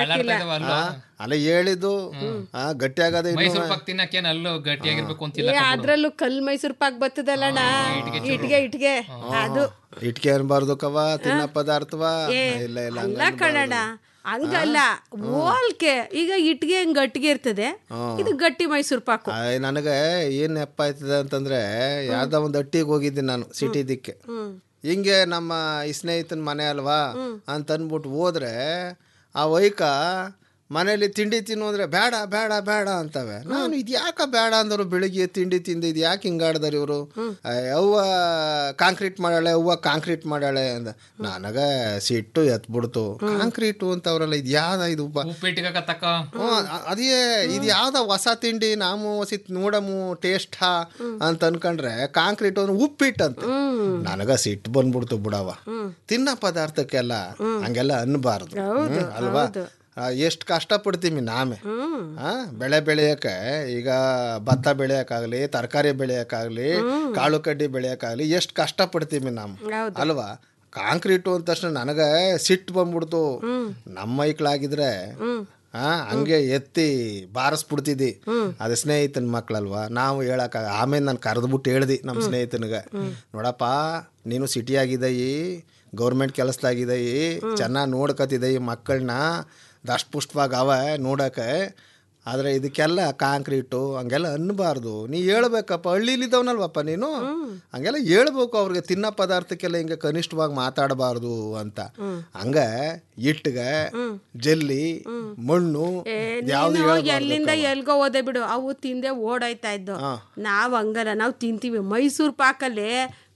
ಆ, ಅಲ್ಲ ಹೇಳಿದ್ದು ಆ ಗಟ್ಟಿ ಆಗದೆ ಮೈಸೂರು ಪಾಕ್ ತಿನ್ನಕ್ಕೇನು ಅಲ್ಲೂ ಗಟ್ಟಿಯಾಗಿರ್ಬೇಕು ಅಂತಿಲ್ಲ ಏ ಅದ್ರಲ್ಲೂ ಕಲ್ ಮೈಸೂರು ಪಾಕ್ ಬರ್ತದಲ್ಲಣ್ಣ ಇಟ್ಗೆ ಇಟ್ಗೆ ಅದು ಇಟ್ಕೆ ಅನ್ಬಾರ್ದು ಕವ ತಿನ್ನ ಪದಾರ್ಥವ ಏ ಇಲ್ಲ ಇಲ್ಲ ಅಲ್ಲ ಹಂಗನ್ಬಾರ್ದು. ಕಣಣ್ಣ ಹಂಗಲ್ಲ ಹೋಲ್ಕೆ ಈಗ ಇಟ್ಗೆ ಹೆಂಗ್ ಗಟ್ಟಿಗೆ ಇರ್ತದೆ ಹ್ಮ್. ಇದು ಗಟ್ಟಿ ಮೈಸೂರು ಪಾಕು ಆಯ್, ನನಗೆ ಏನ್ ನೆಪ್ಪ ಆಯ್ತದೆ ಅಂತಂದ್ರೆ ಯಾವ್ದೋ ಒಂದು ಹಟ್ಟಿಗೆ ಹೋಗಿದ್ದೀನಿ ನಾನು ಸಿಟಿ ದಿಕ್ಕೆ ಹ್ಮ್ ಹಿಂಗೆ ನಮ್ಮ ಈ ಸ್ನೇಹಿತನ ಮನೆ ಅಲ್ವಾ ಅಂತ ಅಂದ್ಬಿಟ್ಟು ಹೋದ್ರೆ ಆ ವೈಕ ಮನೇಲಿ ತಿಂಡಿ ತಿನ್ನು ಅಂದ್ರೆ ಬೇಡ ಬೇಡ ಬೇಡ ಅಂತವೆ ನಾನು ಇದು ಯಾಕ ಬೇಡ ಅಂದರು ಬೆಳಿಗ್ಗೆ ತಿಂಡಿ ತಿಂದು ಇದು ಯಾಕೆ ಹಿಂಗಾಡ್ದಾರೆ ಇವರು ಅವ್ವ ಕಾಂಕ್ರೀಟ್ ಮಾಡಾಳೆ ಅವ್ವ ಕಾಂಕ್ರೀಟ್ ಮಾಡಾಳೆ ಅಂದ ನನಗ ಸಿಟ್ಟು ಎತ್ಬಿಡ್ತು ಕಾಂಕ್ರೀಟು ಅಂತ ಅವರಲ್ಲ ಇದು ಯಾವ್ದ ಇದು ಬ- ಉಪ್ಪಿಟ್ಟಿಗೆ ತಕ್ಕ ಹ್ಮ್, ಅ- ಅದೇ ಇದು ಯಾವ್ದ ಹೊಸ ತಿಂಡಿ ನಾವು ಹೊಸಿ ನೋಡಮು ಟೇಸ್ಟ್ ಅಂತ ಅನ್ಕೊಂಡ್ರೆ ಕಾಂಕ್ರೀಟ್ ಅಂದ್ರೆ ಉಪ್ಪಿಟ್ಟಂತ ನನಗ ಸಿಟ್ಟು ಬಂದ್ಬಿಡ್ತು ಬಿಡವ ತಿನ್ನ ಪದಾರ್ಥಕ್ಕೆಲ್ಲ ಹಂಗೆಲ್ಲ ಅನ್ಬಾರ್ದು ಹ್ಮ್, ಅಲ್ವಾ ಎಷ್ಟು ಕಷ್ಟಪಡ್ತೀವಿ ನಾಮೆ ಆ, ಬೆಳೆ ಬೆಳೆಯಕ್ಕೆ ಈಗ ಭತ್ತ ಬೆಳೆಯೋಕ್ಕಾಗಲಿ ತರಕಾರಿ ಬೆಳೆಯೋಕ್ಕಾಗಲಿ ಕಾಳು ಕಡ್ಡಿ ಬೆಳೆಯೋಕ್ಕಾಗಲಿ ಎಷ್ಟು ಕಷ್ಟಪಡ್ತೀವಿ ನಾವು ಅಲ್ವಾ ಕಾಂಕ್ರೀಟು ಅಂದ ತಕ್ಷಣ ನನಗೆ ಸಿಟ್ಟು ಬಂದ್ಬಿಡ್ತು ನಮ್ಮ ಮೈಕ್ಳಾಗಿದ್ರೆ ಆ ಹಂಗೆ ಎತ್ತಿ ಬಾರಿಸ್ಬಿಡ್ತಿದ್ದಿ ಅದು ಸ್ನೇಹಿತನ ಮಕ್ಳಲ್ವಾ ನಾವು ಹೇಳಕ್ಕ ಆಮೇಲೆ ನಾನು ಕರೆದ್ಬಿಟ್ಟು ಹೇಳ್ದಿ ನಮ್ಮ ಸ್ನೇಹಿತನಿಗೆ ನೋಡಪ್ಪ ನೀನು ಸಿಟಿಯಾಗಿದ್ದಯಿ ಗೌರ್ಮೆಂಟ್ ಕೆಲಸದಾಗಿದ್ದಯಿ ಚೆನ್ನಾಗಿ ನೋಡ್ಕತಿದ್ದಯಿ ಮಕ್ಕಳನ್ನ ದಷ್ಟಪುಷ್ಟವಾಗಿ ಅವ ನೋಡಕ್ಕೆ ಆದರೆ ಇದಕ್ಕೆಲ್ಲ ಕಾಂಕ್ರೀಟು ಹಂಗೆಲ್ಲ ಅನ್ಬಾರ್ದು ನೀ ಹೇಳ್ಬೇಕಪ್ಪ ಹಳ್ಳಿಲಿದ್ದವನಲ್ವಪ್ಪ ನೀನು ಹಂಗೆಲ್ಲ ಹೇಳ್ಬೇಕು ಅವ್ರಿಗೆ ತಿನ್ನೋ ಪದಾರ್ಥಕ್ಕೆಲ್ಲ ಹಿಂಗೆ ಕನಿಷ್ಠವಾಗಿ ಮಾತಾಡಬಾರ್ದು ಅಂತ ಹಂಗ ಇಟ್ಟಿಗೆ ಜಲ್ಲಿ ಮಣ್ಣು ಏ, ಯಾವ್ದು ನೀನು ಹೇಳ್ಬಾರ್ದು ಎಲ್ಲಿಂದ ಕವ. ಎಲ್ಗೋ ಓದೆ ಬಿಡು ಅವು ತಿಂದೆ ಓಡಾಯ್ತಾ ಇದ್ದು ಹಾ. ನಾವ್ ಹಂಗಲ್ಲ ನಾವು ತಿಂತೀವಿ ಮೈಸೂರು ಪಾಕಲ್ಲಿ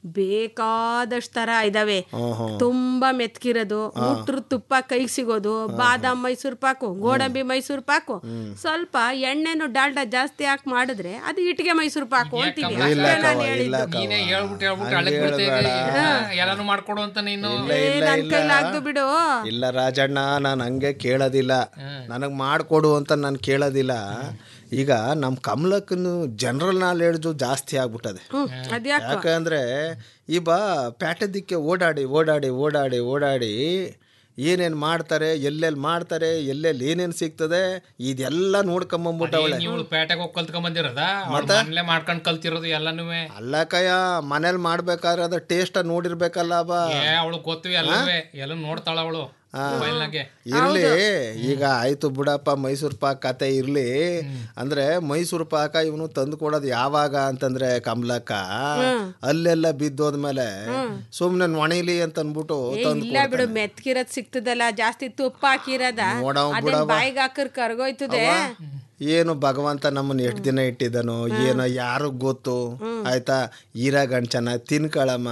ಬೇಕಾದಷ್ಟು ತರ ಇದಾವೆ ಹ್ಮ್. ತುಂಬಾ ಮೆತ್ಕಿರೋದು ಮುಟ್ರ ತುಪ್ಪ ಕೈಗೆ ಸಿಗೋದು ಬಾದಾಮ್ ಮೈಸೂರು ಪಾಕು ಗೋಡಂಬಿ ಮೈಸೂರು ಪಾಕು ಸ್ವಲ್ಪ ಎಣ್ಣೆನು ಡಾಲ್ಡಾ ಜಾಸ್ತಿ ಹಾಕಿ ಮಾಡಿದ್ರೆ ಅದು ಇಟ್ಟಿಗೆ ಮೈಸೂರು ಪಾಕು ಅಂತೀವಿ ಇಲ್ಲ ಅಷ್ಟೇ ನಾನು ಕವ, ಇಲ್ಲ ಹೇಳಿದ್ದು ಕವ. ನೀನೇ ಹೇಳ್ಬಿಟ್ಟು ಹೇಳ್ಬಿಟ್ಟು ಹಂಗೆ ಅಳಕ್ ಬಿಡ್ತೇವೆ ಹೇಳ್ಬೇಡ. ಎಲ್ಲಾನು ಮಾಡ್ಕೊಡು ಅಂತ ನೀನು ಇಲ್ಲ ಏ, ಇಲ್ಲ ನನ್ ಇಲ್ಲ ಕೈಲಾಗ್ದು ಬಿಡು ಇಲ್ಲ ರಾಜಣ್ಣ ನಾನು ಹಂಗೆ ಕೇಳೋದಿಲ್ಲ ನನಗೆ ಮಾಡಿಕೊಡು ಅಂತ ನಾನು ಕೇಳೋದಿಲ್ಲ ಈಗ ನಮ್ಮ ಕಮಲಕ್ಕನು ಜನರಲ್ ನಾಲೆಡ್ಜು ಜಾಸ್ತಿ ಆಗ್ಬಿಟ್ಟದೆ ಅದ್ಯಾಕೋ ಯಾಕಂದ್ರೆ ಈ ಬಾ ಪ್ಯಾಟದಿಕ್ಕೆ ಓಡಾಡಿ ಓಡಾಡಿ ಓಡಾಡಿ ಓಡಾಡಿ ಏನೇನು ಮಾಡ್ತಾರೆ ಎಲ್ಲೆಲ್ಲಿ ಮಾಡ್ತಾರೆ ಎಲ್ಲೆಲ್ಲಿ ಏನೇನು ಸಿಗ್ತದೆ ಇದೆಲ್ಲ ನೋಡ್ಕೊಂಬಂದ್ಬಿಟ್ಟವಳೆ ನೀವು ಪೇಟೆಗೆ ಹೋಗಿ ಕಲ್ತ್ಕೊಂಡ್ ಬಂದಿರೋದ ಮನೇಲೆ ಮಾಡ್ಕೊಂಡ್ ಕಲ್ತಿರೋದು ಎಲ್ಲಾನು ಅಲ್ಲ ಕಯ್ಯ ಮನೇಲಿ ಮಾಡ್ಬೇಕಾದ್ರೆ ಅದ ಟೇಸ್ಟ್ ನೋಡಿರ್ಬೇಕಲ್ಲ ಬಾ ಏ ಅವಳು ಗೊತ್ತು ಎಲ್ಲವೇ ಎಲ್ಲ ನೋಡ್ತಾಳ ಅವಳು ಮೊಬೈಲ್ನಾಗೆ ಇರ್ಲಿ ಈಗ ಆಯ್ತು ಬಿಡಪ್ಪ ಮೈಸೂರು ಪಾಕ್ ಕತೆ ಇರ್ಲಿ ಅಂದ್ರೆ ಮೈಸೂರು ಪಾಕ ಇವನು ತಂದು ಕೊಡೋದು ಯಾವಾಗ ಅಂತಂದ್ರೆ ಕಮಲಕ್ಕ ಅಲ್ಲೆಲ್ಲ ಬಿದ್ದೋದ್ಮೇಲೆ ಸುಮ್ನೆ ಒಣಿಲಿ ಅಂತ ಅನ್ಬಿಟ್ಟು ಏ, ತಂದು ಇಲ್ಲ ಬಿಡು ಮೆತ್ಕಿರೋದ್ ಸಿಗ್ತದಲ್ಲ ಜಾಸ್ತಿ ತುಪ್ಪ ಹಾಕಿರದ ನೋಡವ್ ಅದೇನ್ ಬಿಡವ್ವ. ಬಾಯಿಗೆ ಹಾಕರ್ ಕರ್ಗೋಯ್ತದೆ ಏನು ಭಗವಂತ ನಮ್ಮನ್ನ ಎಷ್ಟು ದಿನ ಇಟ್ಟಿದನೋ ಏನೋ ಯಾರು ಗೊತ್ತು ಆಯ್ತಾ ಈರ ಗಂಡ್ ತಿನ್ಕಳಮ್ಮ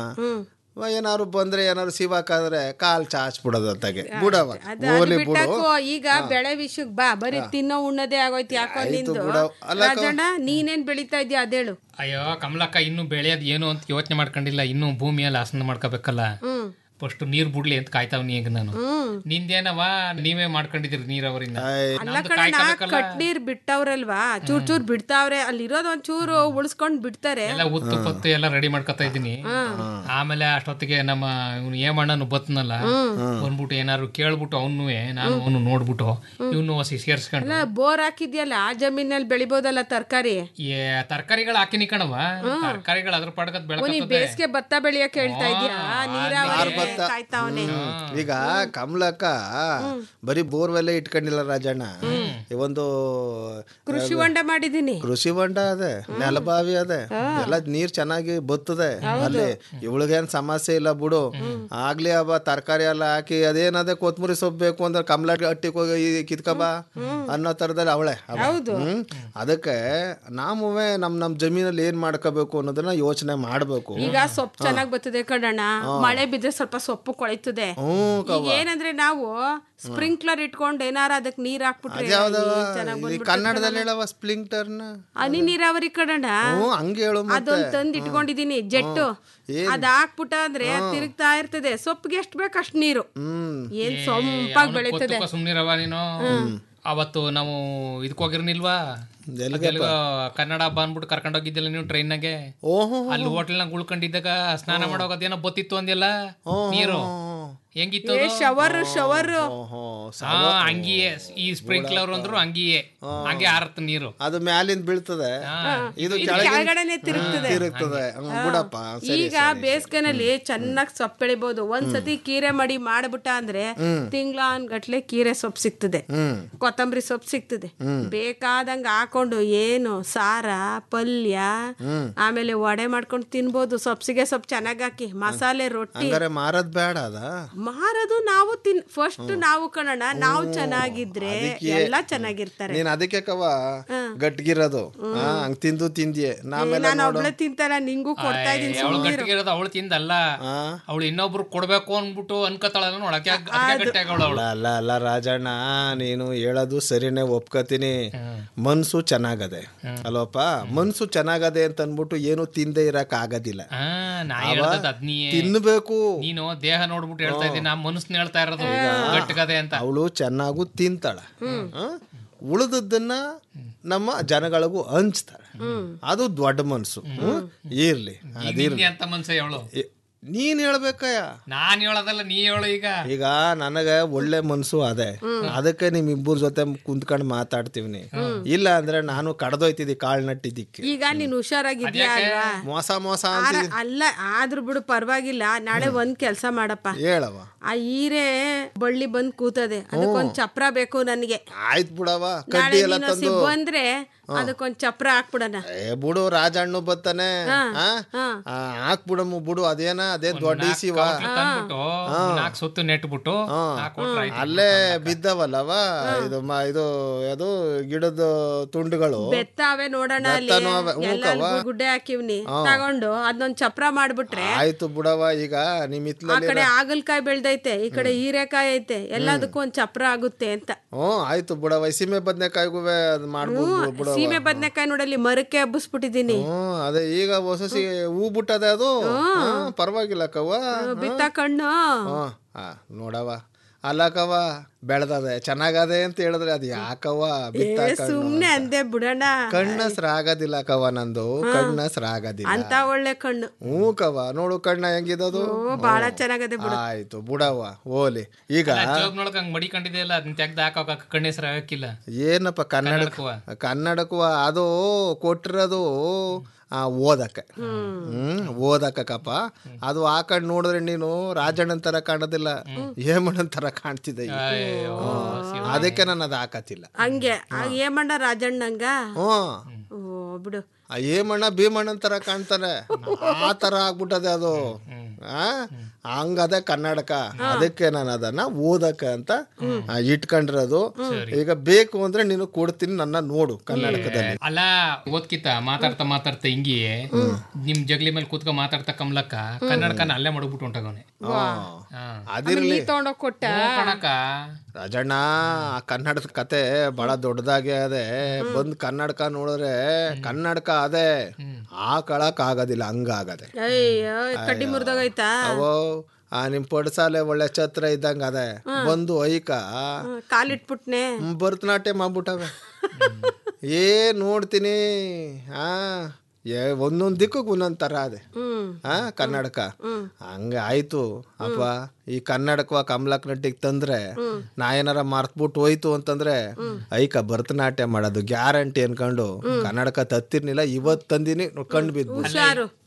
ವ ಏನಾದ್ರು ಬಂದ್ರೆ ಏನಾದ್ರು ಸಿವಾಕಾದ್ರೆ ಕಾಲ್ ಚಾಚ್ಬಿಡೋದು ಅತ್ತಾಗೆ ಬಿಡವ ಅದ ಅದು ಹೋಲಿ ಬಿಡು ಬಿಟ್ಟಾಕು ಈಗ ಬೆಳೆ ವಿಷಯಕ್ ಬಾ ಬರೀ ತಿನ್ನೋ ಉಣ್ಣದೇ ಆಗೋಯ್ತು ಯಾಕೋ ಆಯ್ತು ನಿಂದು ಬಿಡು. ಅಲ್ಲ ಅಕ್ಕ. ರಾಜಣ್ಣ ನೀನೇನ್ ಬೆಳಿತಾ ಇದ್ಯಾ ಅದೇಳು ಅಯ್ಯೋ ಕಮಲಕ್ಕ ಇನ್ನು ಬೆಳೆಯೋದು ಏನು ಅಂತ ಯೋಚನೆ ಮಾಡ್ಕೊಂಡಿಲ್ಲ ಇನ್ನು ಭೂಮಿಯಲ್ಲಿ ಆಸನ ಮಾಡ್ಕೋಬೇಕಲ್ಲ ಹ್ಮ್ ಫಸ್ಟ್ ನೀರ್ ಬಿಡ್ಲಿ ಅಂತ ಕಾಯ್ತಾವ್ನಿ ಈಗ ನಾನು ಹ್ಮ್ ನಿಂದೇನವ ನೀವೇ ಮಾಡ್ಕೊಂಡಿದ್ದೀರಿ ನೀರಾವರಿನ ಅಲ್ಲ ನಮ್ದು ಕಣ ಕಾಯ್ಕೋಬೇಕಲ್ಲ ಕಟ್ ನೀರ್ ಬಿಟ್ಟವ್ರಲ್ವಾ ಚೂರ್ ಚೂರ್ ಬಿಡ್ತಾವ್ರೆ ಅಲ್ಲಿರೋದ್ ಒಂದ್ ಚೂರು ಉಳಿಸ್ಕೊಂಡ್ ಬಿಡ್ತಾರೆ ಎಲ್ಲ ಉತ್ತು ಪತ್ತು ಎಲ್ಲ ರೆಡಿ ಮಾಡ್ಕೊತಾ ಇದ್ದೀನಿ ಆಮೇಲೆ ಅಷ್ಟೊತ್ತಿಗೆ ನಮ್ಮ ಇವನು ಏಮಣ್ಣನು ಬತ್ನಲ್ಲ ಬಂದ್ಬಿಟ್ಟು ಏನಾದ್ರು ಕೇಳ್ಬಿಟ್ಟು ಅವನು ನಾನು ಅವನು ನೋಡ್ಬಿಟ್ಟು ಇವನು ಹಸಿ ಸೇರ್ಸ್ಕೊಂಡು ಅಲ್ಲ ಬೋರ್ ಹಾಕಿದ್ಯಲ್ಲ ಆ ಜಮೀನಲ್ಲಿ ಬೆಳಿಬೋದಲ್ಲ ತರಕಾರಿ ಏ ತರಕಾರಿಗಳು ಹಾಕಿನಿ ಕಣವ ತರಕಾರಿಗಳು ಅದ್ರ ಪಡ್ಕತ್ ನೀ ಬೆಳಕತ್ತದೆ ಬೇಸಿಗೆ ಭತ್ತ ಬೆಳಿಯಕ್ ಹೇಳ್ತಾ ಇದ್ಯಾ ನೀರಾವರಿ ಕಾಯ್ತಾವನೆ ಈಗ ಕಮಲಕ್ಕ ಬರೀ ಬೋರ್ವೆಲ್ಲೇ ಇಟ್ಕೊಂಡಿಲ್ಲ ರಾಜಣ್ಣ ಈ ಒಂದು ಕೃಷಿ ಹೊಂಡ ಮಾಡಿದೀನಿ ಕೃಷಿ ಹೊಂಡ ಅದೇ ನೆಲಬಾವಿ ಅದೇ ಎಲ್ಲ ನೀರ್ ಚೆನ್ನಾಗಿ ಬರ್ತದೆ ಅಲ್ಲಿ ಇವಳಿಗೇನ್ ಸಮಸ್ಯೆ ಇಲ್ಲ ಬಿಡು ಆಗ್ಲಿ ಅವ ತರಕಾರಿ ಎಲ್ಲ ಹಾಕಿ ಅದೇನದೆ ಕೊತ್ಮುರಿ ಸೊಪ್ಪು ಬೇಕು ಅಂದ್ರೆ ಕಮಲ ಹಟ್ಟಿಗೆ ಹೋಗಿ ಈ ಕಿತ್ಕಬ ಅನ್ನೋ ತರದಲ್ಲಿ ಅವಳೆ ಅವ. ಹ್ಮ್ ಅದಕ್ಕೆ ನಾವುವೇ ನಮ್ ನಮ್ ಜಮೀನಲ್ಲಿ ಏನ್ ಮಾಡ್ಕೋಬೇಕು ಅನ್ನೋದನ್ನ ಯೋಚನೆ ಮಾಡ್ಬೇಕು ಈಗ ಸೊಪ್ಪು ಚೆನ್ನಾಗ್ ಬರ್ತದೆ ಕಣಣ್ಣ ಮಳೆ ಬಿದ್ರೆ ಸ್ವಲ್ಪ ಸೊಪ್ಪು ಕೊಳಿತದೆ ಹ್ಮ್ ಈಗ ಏನಂದ್ರೆ ನಾವು ಸ್ಪ್ರಿಂಕ್ಲರ್ ಇಟ್ಕೊಂಡು ಏನಾರ ಅದಕ್ಕೆ ನೀರ್ ಹಾಕ್ಬಿಟ್ರೆ ಅದ್ಯಾವ್ದವ ಚೆನ್ನಾಗ್ ಇಲ್ಲಿ ಬಂದ್ಬಿಡ್ತದೆ ಕನ್ನಡದಲ್ಲಿ ಕಣಣ್ಣ. ಹೇಳವ ಸ್ಪ್ಲಿಂಕ್ಟರ್ನ ಹನಿ ನೀರಾವರಿ ಕಣಣ್ಣ ಹ್ಞೂ ಹಂಗೆ ಹೇಳು ಮತ್ತೆ ಅದೊಂದ್ ತಂದ್ ಇಟ್ಕೊಂಡಿದೀನಿ ಜೆಟ್ಟು ಏನ್? ಅದ್ ಹಾಕ್ಬಿಟ್ಟ ಅಂದ್ರೆ ಅದ್ ತಿರುಗ್ತಾ ಇರ್ತದೆ ಸೊಪ್ಪಿಗೆ ಎಷ್ಟ್ ಬೇಕು ಅಷ್ಟ್ ನೀರು ಹ್ಮ್ ಏನ್ ಸೊಂಪಾಗಿ ಬೆಳೀತದೆ ಸುಮ್ನಿರವ ನೀನು ಅವತ್ತು ನಾವು ಇದಕ್ಕೆ ಹೋಗಿರ್ನಿಲ್ವಾ ಎಲ್ಲಿಗಪ್ಪ? ಅದೆಲ್ಲಿಗೋ ಕನ್ನಡ ಹಬ್ಬ ಅನ್ಬಿಟ್ಟು ಕರ್ಕೊಂಡು ಹೋಗಿದ್ದಿಲ್ಲ ನೀವು ಟ್ರೈನ್ನಾಗೆ ಓಹೋ ಅಲ್ಲಿ ಹೋಟೆಲ್ನಾಗ ಉಳ್ಕೊಂಡಿದ್ದಾಗ ಸ್ನಾನ ಮಾಡೋಗದೇನೋ ಬತ್ತಿತ್ತು ಅಂದಿಲ್ಲ ನೀರು ಹೆಂಗಿತ್ತು ಏ ಅದು? ಶವರ್ ಶವರ್ ಹಾ ಹಂಗಿಯೇ ಈ ಸ್ಪ್ರಿಂಕ್ಲರ್ ಅಂದ್ರು ಹಂಗಿಯೇ ಹಂಗೆ ಆರತ್ ನೀರು ಅದು ಮ್ಯಾಲಿಂದ ಬೀಳ್ತದೆ ಇದು ಇದು ಕೆಳಗಿಂದ- ಕೆಳಗಡೆನೆ ತಿರುಗ್ತದೆ. ತಿರುಗ್ತದೆ ಹ್ಮ್, ಬಿಡಪ್ಪ ಸರಿ ಈಗ ಬೇಸಿಗೆನಲ್ಲಿ ಚೆನ್ನಾಗ್ ಸೊಪ್ಪು ಬೆಳಿಬಹುದು ಒಂದ್ಸತಿ ಕೀರೆ ಮಡಿ ಮಾಡ್ಬಿಟ್ಟ ಅಂದ್ರೆ ತಿಂಗ್ಳಾನ್ಗಟ್ಲೆ ಕೀರೆ ಸೊಪ್ಪು ಸಿಗ್ತದೆ ಹ್ಮ್ ಕೊತ್ತಂಬರಿ ಸೊಪ್ಪು ಸಿಗ್ತದೆ ಬೇಕಾದಂಗ ಹಾಕೊಂಡು ಏನು ಸಾರ ಪಲ್ಯ ಆಮೇಲೆ ವಡೆ ಮಾಡ್ಕೊಂಡು ತಿನ್ಬೋದು ಸೊಪ್ಸಿಗೆ ಸೊಪ್ಪು ಚೆನ್ನಾಗ್ ಹಾಕಿ ಮಸಾಲೆ ರೊಟ್ಟಿ ಹಂಗಾರೆ ಮಾರದ್ ಬೇಡ ಅದ ಮಾರದು ನಾವು ತಿನ್ ಫಸ್ಟ್ ನಾವು ಕಣಣ ನಾವು ಚೆನ್ನಾಗಿದ್ರೆ ಅದಕ್ಕೆ- ಎಲ್ಲ ಚೆನ್ನಾಗಿರ್ತಾರೆ ನೀನ್ ಅದಕ್ಕೆ ಕವ ಗಟ್ಗಿರೋದು ಹಾ ಹಂಗ್ ತಿಂದು ತಿಂದಿಯೇ ನಾಮೆಲ್ಲ ನಾನು ನೋಡು ಒಬ್ಳೆ ತಿಂತಾರ ನಿಂಗೂ ಕೊಡ್ತಾ ಇದೀನಿ ಅವಳು ಸುಮ್ನಿರು. ಗಟ್ಟಿಗಿರೋದು ಅವಳು ತಿಂದಲ್ಲ ಅವಳು ಇನ್ನೊಬ್ರು ಕೊಡ್ಬೇಕು ಅನ್ಬಿಟ್ಟು ಅನ್ಕತಾಳ ಒಳಗೆ ಗಟ್ಟಿಯಾಗವಳು ಅವಳು ಅಲ್ಲ ಅಲ್ಲ ಅಲ್ಲ ರಾಜಣ್ಣ ನೀನು ಹೇಳೋದು ಸರಿನೇ ಒಪ್ಕೋತೀನಿ ಮನ್ಸು ಚೆನ್ನಾಗದೆ ಅಲ್ವಪ್ಪ ಮನ್ಸು ಚೆನ್ನಾಗದೆ ಅಂತ ಅನ್ಬಿಟ್ಟು ಏನು ತಿಂದೆ ಇರಕ್ ಆಗೋದಿಲ್ಲ ಹಾ ನಾ ಅವ ಹೇಳ್ದದ್ ಅದ್ನಿಯೇ ತಿನ್ಬೇಕು ನೀನು ದೇಹ ನೋಡ್ಬಿಟ್ಟು ಹೇಳ್ತಾ ಇದ್ದೀನಿ ನಾ ಮನಸ್ಸನ್ನ ಹೇಳ್ತಾ ಇರೋದು ಗಟ್ಟಿಗದೆ ಅಂತ ಅವಳು ಚೆನ್ನಾಗೂ ತಿಂತಾಳ ಆ? ಉಳಿದದ್ದನ್ನ ನಮ್ಮ ಜನಗಳಿಗೂ ಹಂಚ್ತಾಳೆ ಅದು ದೊಡ್ಡ ಮನ್ಸು ಹ್ಮ್? ಇರ್ಲಿ ಅದಿರ್ಲಿ ನಿನ್ನೆ ಅಂತ ಮನ್ಸ ಅವಳು ಎ- ನೀನ್ ಹೇಳ್ಬೇಕಯ್ಯ ನಾನ್ ಹೇಳೋದಲ್ಲ ನೀ ಹೇಳು ಈಗ ಈಗ ನನಗೆ ಒಳ್ಳೆ ಮನ್ಸು ಅದೇ ಅದಕ್ಕೆ ನಿಮ್ ಇಬ್ಬರ ಜೊತೆ ಕುಂತ್ಕೊಂಡು ಮಾತಾಡ್ತೀವಿ ಇಲ್ಲ ಅಂದ್ರೆ ನಾನು ಕಡ್ದೋಯ್ತಿದ್ದಿ ಕಾಳು ನಟ್ಟಿದ್ದಕ್ಕೆ ಈಗ ನೀನ್ ಹುಷಾರಾಗಿದ್ಯಾ ಅಲ್ವಾ ಮೋಸ ಮೋಸ ಆರ- ಅಂತ ಅಲ್ಲ ಆದ್ರೂ ಬಿಡು ಪರವಾಗಿಲ್ಲ ನಾಳೆ ಒಂದ್ ಕೆಲ್ಸ ಮಾಡಪ್ಪ ಹೇಳವ ಆ ಈರೆ ಬಳ್ಳಿ ಬಂದ್ ಕೂತದೆ ಅದಕ್ಕೊಂದ್ ಚಪ್ರ ಬೇಕು ನನ್ಗೆ ಆಯ್ತು ಬಿಡವ ನಾಳೆ ಕಡ್ಡಿ ಎಲ್ಲ ನೀನು ತಂದು ಬಂದ್ರೆ ಅದಕ್ಕೊಂದ್ ಚಪ್ರ ಹಾಕ್ಬಿಡಣ ಏ ಬಿಡು ರಾಜಣ್ಣು ಬತ್ತಾನೆ ಹಾ, ಆ? ಹಾ. ಆ, ಹಾಕ್ಬಿಡಮ್ಮ ಬಿಡು ಅದೇನ ಅದೇ ದೊಡ್ಡ ಇಸಿವ ತಂದ್ಬಿಟ್ಟು ನಾಲ್ಕು ಸುತ್ತು ನೆಟ್ಬಿಟ್ಟು ಹಾಕೊಟ್ರೆ ಆಯ್ತು. ಅಲ್ಲೇ ಬಿದ್ದವಲ್ಲವ ಇದು ಮ- ಇದು ಅದು ಗಿಡದ ತುಂಡುಗಳು ಬೆತ್ತಾವೆ ನೋಡೋಣ ಅಲ್ಲಿ ಬೆತ್ತನೂ ಅವೆ, ಹ್ಞೂ ಎಲ್ಲ ಕವ್ವ. ಗುಡ್ಡೆ ಹಾಕಿವ್ನಿ ಹಾ. ತಗೊಂಡು ಅದೊಂದ್ ಚಪ್ರ ಮಾಡ್ಬಿಟ್ರೆ ಆಯ್ತು ಬಿಡವ ಈಗ ನಿಮ್ ಆ ಇತ್ಲಲ್ಲಿ ಕಡೆ ಆಗಲ್ಕಾಯಿ ಬೆಳ್ದೈತೆ ಈ ಕಡೆ ಹೀರೆಕಾಯಿ ಐತೆ ಎಲ್ಲದಕ್ಕೂ ಒಂದ್ ಚಪ್ರ ಆಗುತ್ತೆ ಅಂತ ಹ್ಞೂ ಆಯ್ತು ಬಿಡವ ಸೀಮೆ ಬದ್ನೆಕಾಯಿಗೂ ಅದು ಮಾಡ್ಬೋದು ಬಿಡವ ಸೀಮೆ ಬದ್ನೆಕಾಯಿ ನೋಡಲ್ಲಿ ಮರಕ್ಕೆ ಹಬ್ಬಿಸ್ಬಿಟ್ಟಿದೀನಿ ಹ್ಞೂ ಅದೇ ಈಗ ಹೊಸಸಿ ಹೂ ಬಿಟ್ಟದೆ ಅದು ಹಾ, ಪರವಾಗಿಲ್ಲ ಕವ್ವ ಬಿತ್ತ ಕಣ್ಣು ಹ್ಞೂ ಆ, ನೋಡವ ಅಲ್ಲಕವ ಬೆಳೆದದೆ ಚೆನ್ನಾಗದೆ ಅಂತ ಹೇಳಿದ್ರೆ ಅದು ಯಾಕವ್ವ ಏ ಬಿತ್ತ ಕಣ್ಣು ಸುಮ್ನೆ ಅಂದೆ ಬಿಡೋಣ ಕಣ್ಣಸ್ರಾಗದಿಲ್ಲ ಕವ ನಂದು ಕಣ್ಣಸ್ರಾಗದಿಲ್ಲ ಅಂತ ಒಳ್ಳೆ ಕಣ್ಣು ಹ್ಞೂ ಕವ ನೋಡು ಕಣ್ಣ ಹೆಂಗಿದದು ಓ ಬಾಳ ಚೆನ್ನಾಗದೆ ಬಿಡು ಆಯ್ತು ಬುಡವ್ವ ಓಲಿ ಈಗ ಜೋಬ್ನೊಳಗೆ ಹಂಗ್ ಮಡಿಕೊಂಡಿದೆ ಅಲ್ಲ ಅದನ್ನ ತೆಗ್ದು ಹಾಕೋಕ ಕಣ್ಣೆ ಹೆಸರು ಹಾಕಿಲ್ಲ ಏನಪ್ಪ ಕನ್ನಡ ಕನ್ನಡಕ್ಕೂ ಅದು ಕೊಟ್ಟಿರೋದು ಆ, ಓದಕ್ಕೆ ಹ್ಮ್ ಓದಕ್ಕಪ್ಪ ಅದು ಹಾಕೊಂಡ್ ನೋಡಿದ್ರೆ ನೀನು ರಾಜಣ್ಣನ್ ತರ ಕಾಣೋದಿಲ್ಲ ಹೇಮಣ್ಣನ್ ತರ ಕಾಣ್ತಿದ್ದೆ ಈಗ. ಹ್ಮ್. ಅದಕ್ಕೆ ನಾನು ಅದು ಹಾಕತಿಲ್ಲ ಹಂಗೆ ಆ ಏಮಣ್ಣ ರಾಜಣ್ಣಂಗ ಹ್ಮ್ ಓ ಬಿಡು ಆ ಏಮಣ್ಣ ಭೀಮಣ್ಣನ್ ತರ ಕಾಣ್ತಾನೆ ಆ ತರ ಆಗ್ಬಿಟ್ಟದೆ ಅದು ಆ ಹಂಗದೆ ಕನ್ನಡಕ ಅದಕ್ಕೆ ನಾನು ಅದನ್ನ ಓದಕ ಅಂತ ಆ, ಇಟ್ಕೊಂಡಿರೋದು ಈಗ ಬೇಕು ಅಂದ್ರೆ ನೀನು ಕೊಡ್ತೀನಿ ನನ್ನ ನೋಡು ಕನ್ನಡಕದಲ್ಲಿ ಅಲ್ಲ ಓದ್ಕಿತ ಮಾತಾಡ್ತಾ ಮಾತಾಡ್ತಾ ಹಿಂಗಿ ನಿಮ್ ಜಗ್ಲಿ ಮೇಲೆ ಕೂತ್ಕೊ ಮಾತಾಡ್ತಾ ಕಮ್ಲಕ್ಕ ಕನ್ನಡಕನ ಅಲ್ಲೇ ಮಡಗ್ಬಿಟ್ಟು ಹೊಂಟಗವನೆ ಅದಿರ್ಲಿ ತಗೊಂಡೋಗ್ ಕೊಟ್ಟ ಕಣಕ ರಾಜಣ್ಣ ಆ ಕನ್ನಡದ ಕತೆ ಬಹಳ ದೊಡ್ಡದಾಗಿ ಅದೆ ಬಂದ್ ಕನ್ನಡಕ ನೋಡಿದ್ರೆ ಕನ್ನಡಕ ಅದೇ ಹಾಕಳಕ್ ಆಗೋದಿಲ್ಲ ಹಂಗಾಗದೆ ಅಯ್ಯೋ ಕಡ್ಡಿ ಮುರಿದೋಗೈತಾ ಅವೋ ಆ ನಿಮ್ ಪಡ್ಸಾಲೆ ಒಳ್ಳೆ ಛತ್ರ ಇದ್ದಂಗ ಅದೇ ಬಂದು ಐಕ ಕಾಲಿಟ್ಬಿಟ್ನೆ ಹ್ಮ್, ಭರತನಾಟ್ಯ ಮಾಡ್ಬಿಟ್ಟವೆ ಏ ನೋಡ್ತೀನಿ ಆ ಏ ಒಂದೊಂದ್ ದಿಕ್ಕಕ್ಕೆ ಒಂದೊಂದ್ ತರ ಅದೆ ಹ್ಮ್ ಆ ಕನ್ನಡಕ ಹಂಗ ಆಯ್ತು ಅಪ್ಪ ಈ ಕನ್ನಡಕ ಕಮಲಕ್ ನಟ್ಟಿಗೆ ತಂದ್ರೆ ನಾ ಏನಾರ ಮರ್ತ್ಬಿಟ್ಟು ಹೋಯ್ತು ಅಂತಂದ್ರೆ ಐಕ ಭರತನಾಟ್ಯ ಮಾಡೋದು ಗ್ಯಾರಂಟಿ ಅನ್ಕೊಂಡು ಕನ್ನಡಕ ತತ್ತಿರ್ನಿಲ್ಲ ಇವತ್ ತಂದಿನಿ ಕಂಡು ಬಿದ್ದು ಹುಷಾರು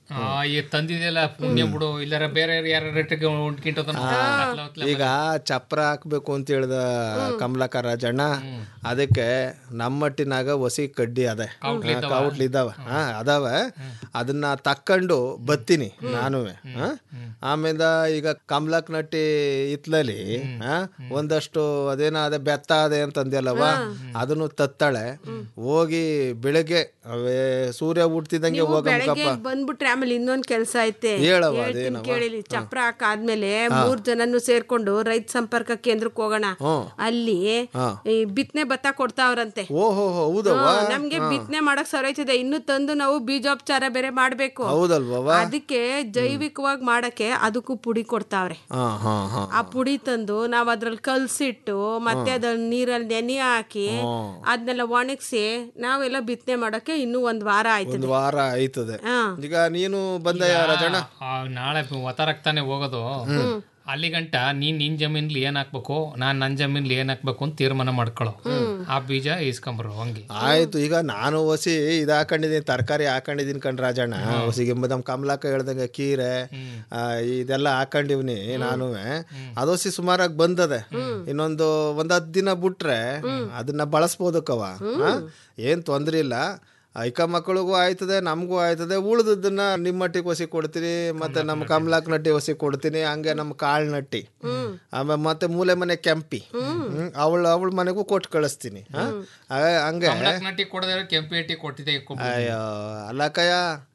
ಆ, ಈ ತಂದಿದೆಲ್ಲ ಪುಣ್ಯ ಬಿಡು ಇಲ್ಲಾರ ಬೇರೆ ಯಾರ ರೇಟಿಗೆ ಉಂಟ್ಕಿಂಟ ಈಗ ಚಪ್ರ ಹಾಕ್ಬೇಕು ಅಂತ ಹೇಳ್ದ ಕಮಲಾಕರ ರಾಜಣ್ಣ ಅದಕ್ಕೆ ನಮ್ಮಟ್ಟಿನಾಗ ಹೊಸಿ ಕಡ್ಡಿ ಅದೆ ಕೌಟ್ಲಿ ಇದ್ದಾವ? ಕೌಟ್ಲಿ ಇದಾವ ಹಾ ಅದಾವ ಅದನ್ನ ತಕ್ಕೊಂಡು ಬತ್ತೀನಿ ನಾನು ಆಮೇಲೆ ಈಗ ಕಮಲಕ್ ನಟ್ಟಿ ಇತ್ಲಲ್ಲಿ ಆ, ಒಂದಷ್ಟು ಅದೇನ ಅದೇ ಬೆತ್ತ ಅದೇ ಅಂತಂದ್ಯಲ್ಲವ ಅದನ್ನು ತತ್ತಾಳೆ ಹೋಗಿ ಬೆಳಗ್ಗೆ ಅವೇ ಸೂರ್ಯ ಹುಟ್ತಿದಂಗೆ ನೀವು ಬೆಳಗ್ಗೆ ಹೋಗಮ್ಮಕಪ್ಪ ಬಂದ್ಬಿಟ್ರೆ ಆಮೇಲೆ ಇನ್ನೊಂದ್ ಕೆಲ್ಸ ಐತೆ ಹೇಳವ್ವ, ಹೇಳ್ತೀನಿ ಅದೇನವ್ವ? ಕೇಳಿಲಿ ಚಪ್ರ ಹಾಕಾದ್ಮೇಲೆ ಮೂರ್ ಜನನು ಸೇರ್ಕೊಂಡು ರೈತ ಸಂಪರ್ಕ ಕೇಂದ್ರಕ್ಕೆ ಹೋಗೋಣ ಹ್ಮ್. ಅಲ್ಲಿ ಹಾ. ಈ ಬಿತ್ತನೆ ಭತ್ತ ಕೊಡ್ತಾವ್ರಂತೆ ಓಹೋ ಹೌದವ್ವ ಹಾ, ನಮ್ಗೆ ಬಿತ್ತನೆ ಮಾಡಕ್ ಸರೈತಿದೆ ಇನ್ನು ತಂದು ನಾವು ಬೀಜೋಪಚಾರ ಬೇರೆ ಮಾಡ್ಬೇಕು ಹೌದಲ್ವವ ಅದಕ್ಕೆ ಜೈವಿಕವಾಗಿ ಮಾಡಕ್ಕೆ ಅದಕ್ಕೂ ಪುಡಿ ಕೊಡ್ತಾವ್ರೆ ಹಾ ಹಾ ಹಾ ಆ ಪುಡಿ ತಂದು ನಾವ್ ಅದ್ರಲ್ಲಿ ಕಲ್ಸಿಟ್ಟು ಮತ್ತೆ ಅದನ್ನ ನೀರಲ್ಲಿ ನೆನೆ ಹಾಕಿ ಹ್ಮ್. ಅದನ್ನೆಲ್ಲ ಒಣಗಿಸಿ ನಾವೆಲ್ಲ ಬಿತ್ತನೆ ಮಾಡಕ್ಕೆ ಇನ್ನೂ ಒಂದ್ ವಾರ ಆಯ್ತದೆ ಒಂದು ವಾರ ಆಯ್ತದೆ ಹಾ. ಈಗ ನೀನು ಬಂದ ರಾಜಣ್ಣ ಆ, ನಾಳೆ ಒತ್ತಾರಕ್ತಾನೆ ಹೋಗೋದು ಅಲ್ಲಿ ಗಂಟ ನೀನ್ ನಿನ್ ಜಮೀನ್ಲಿ ಏನ್ ಹಾಕ್ಬೇಕು ನಾನ್ ನನ್ ಜಮೀನ್ಲಿ ಏನ್ ಹಾಕ್ಬೇಕು ಅಂತ ತೀರ್ಮಾನ ಮಾಡ್ಕೊಳ್ಳೋ ಆ ಬೀಜ ಇಸ್ಕೊಂಬರು ಹಂಗೆ ಆಯ್ತು ಈಗ ನಾನು ಹೊಸಿ ಇದು ಹಾಕೊಂಡಿದ್ದೀನಿ ತರಕಾರಿ ಹಾಕೊಂಡಿದ್ದೀನಿ ಕಣ್ ರಾಜಣ್ಣ ಹೊಸಿಗೆ ನಮ್ಮ ಕಮಲಾಕ ಹೇಳ್ದಂಗೆ ಕೀರೆ ಆ, ಇದೆಲ್ಲ ಹಾಕೊಂಡಿವ್ನಿ ನಾನು ಅದು ಹೊಸಿ ಸುಮಾರಾಗಿ ಬಂದದೆ ಇನ್ನೊಂದು ಒಂದ್ ಹತ್ತು ದಿನ ಬಿಟ್ರೆ ಅದನ್ನ ಬಳಸ್ಬೋದಕ್ಕವ ಆ? ಏನ್ ತೊಂದ್ರೆ ಇಲ್ಲ ಐಕ ಮಕ್ಕಳಿಗೂ ಆಯ್ತದೆ ನಮಗೂ ಆಯ್ತದೆ ಉಳ್ದದನ್ನ ನಿಮ್ಮ ಮಟ್ಟಿಗೆ ಹೊಸಿ ಕೊಡ್ತೀನಿ ಮತ್ತೆ ನಮ್ಮ ಕಮಲಾಕ್ ನಟ್ಟಿ ಹೊಸಿ ಕೊಡ್ತೀನಿ ಹಂಗೆ ನಮ್ಮ ಕಾಳು ನಟ್ಟಿ ಆಮೇಲೆ ಮತ್ತೆ ಮೂಲೆ ಮನೆ ಕೆಂಪಿ ಅವಳು ಅವಳ ಮನೆಗೂ ಕೊಟ್ಟು ಕಳಿಸ್ತೀನಿ ಆ? ಆ, ಹಂಗೆ ಕಮಲಕ್ ನಟ್ಟಿ ಕೊಡದೆ ಕೆಂಪೇಟಿ ಕೊಟ್ಟಿದ್ದೆ ಅಯ್ಯೋ ಅಲ್ಲಕ್ಕಯ್ಯ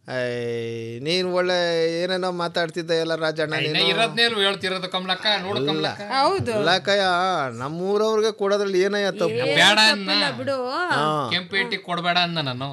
ಐ, ನೀನ್ ಒಳ್ಳೆ ಏನೇನೋ ಮಾತಾಡ್ತಿದ್ದೆ ಎಲ್ಲ ರಾಜಣ್ಣ ನೀನು ಇರೋದ್ನೇಲು ಹೇಳ್ತಿರೋದು ಕಮಲಕ್ಕ ನೋಡು ಕಮಲಕ್ಕ ಹೌದು ಅಲ್ಲಕ್ಕಯ್ಯ ನಮ್ಮೂರವ್ರಿಗೆ ಕೊಡೋದ್ರಲ್ಲಿ ಏನಯ್ಯ ತಪ್ಪು ಬೇಡ ಅನ್ನ ಬಿಡು ಕೆಂಪೇಟಿ ಕೊಡ್ಬೇಡ ಅಂದ ನಾನು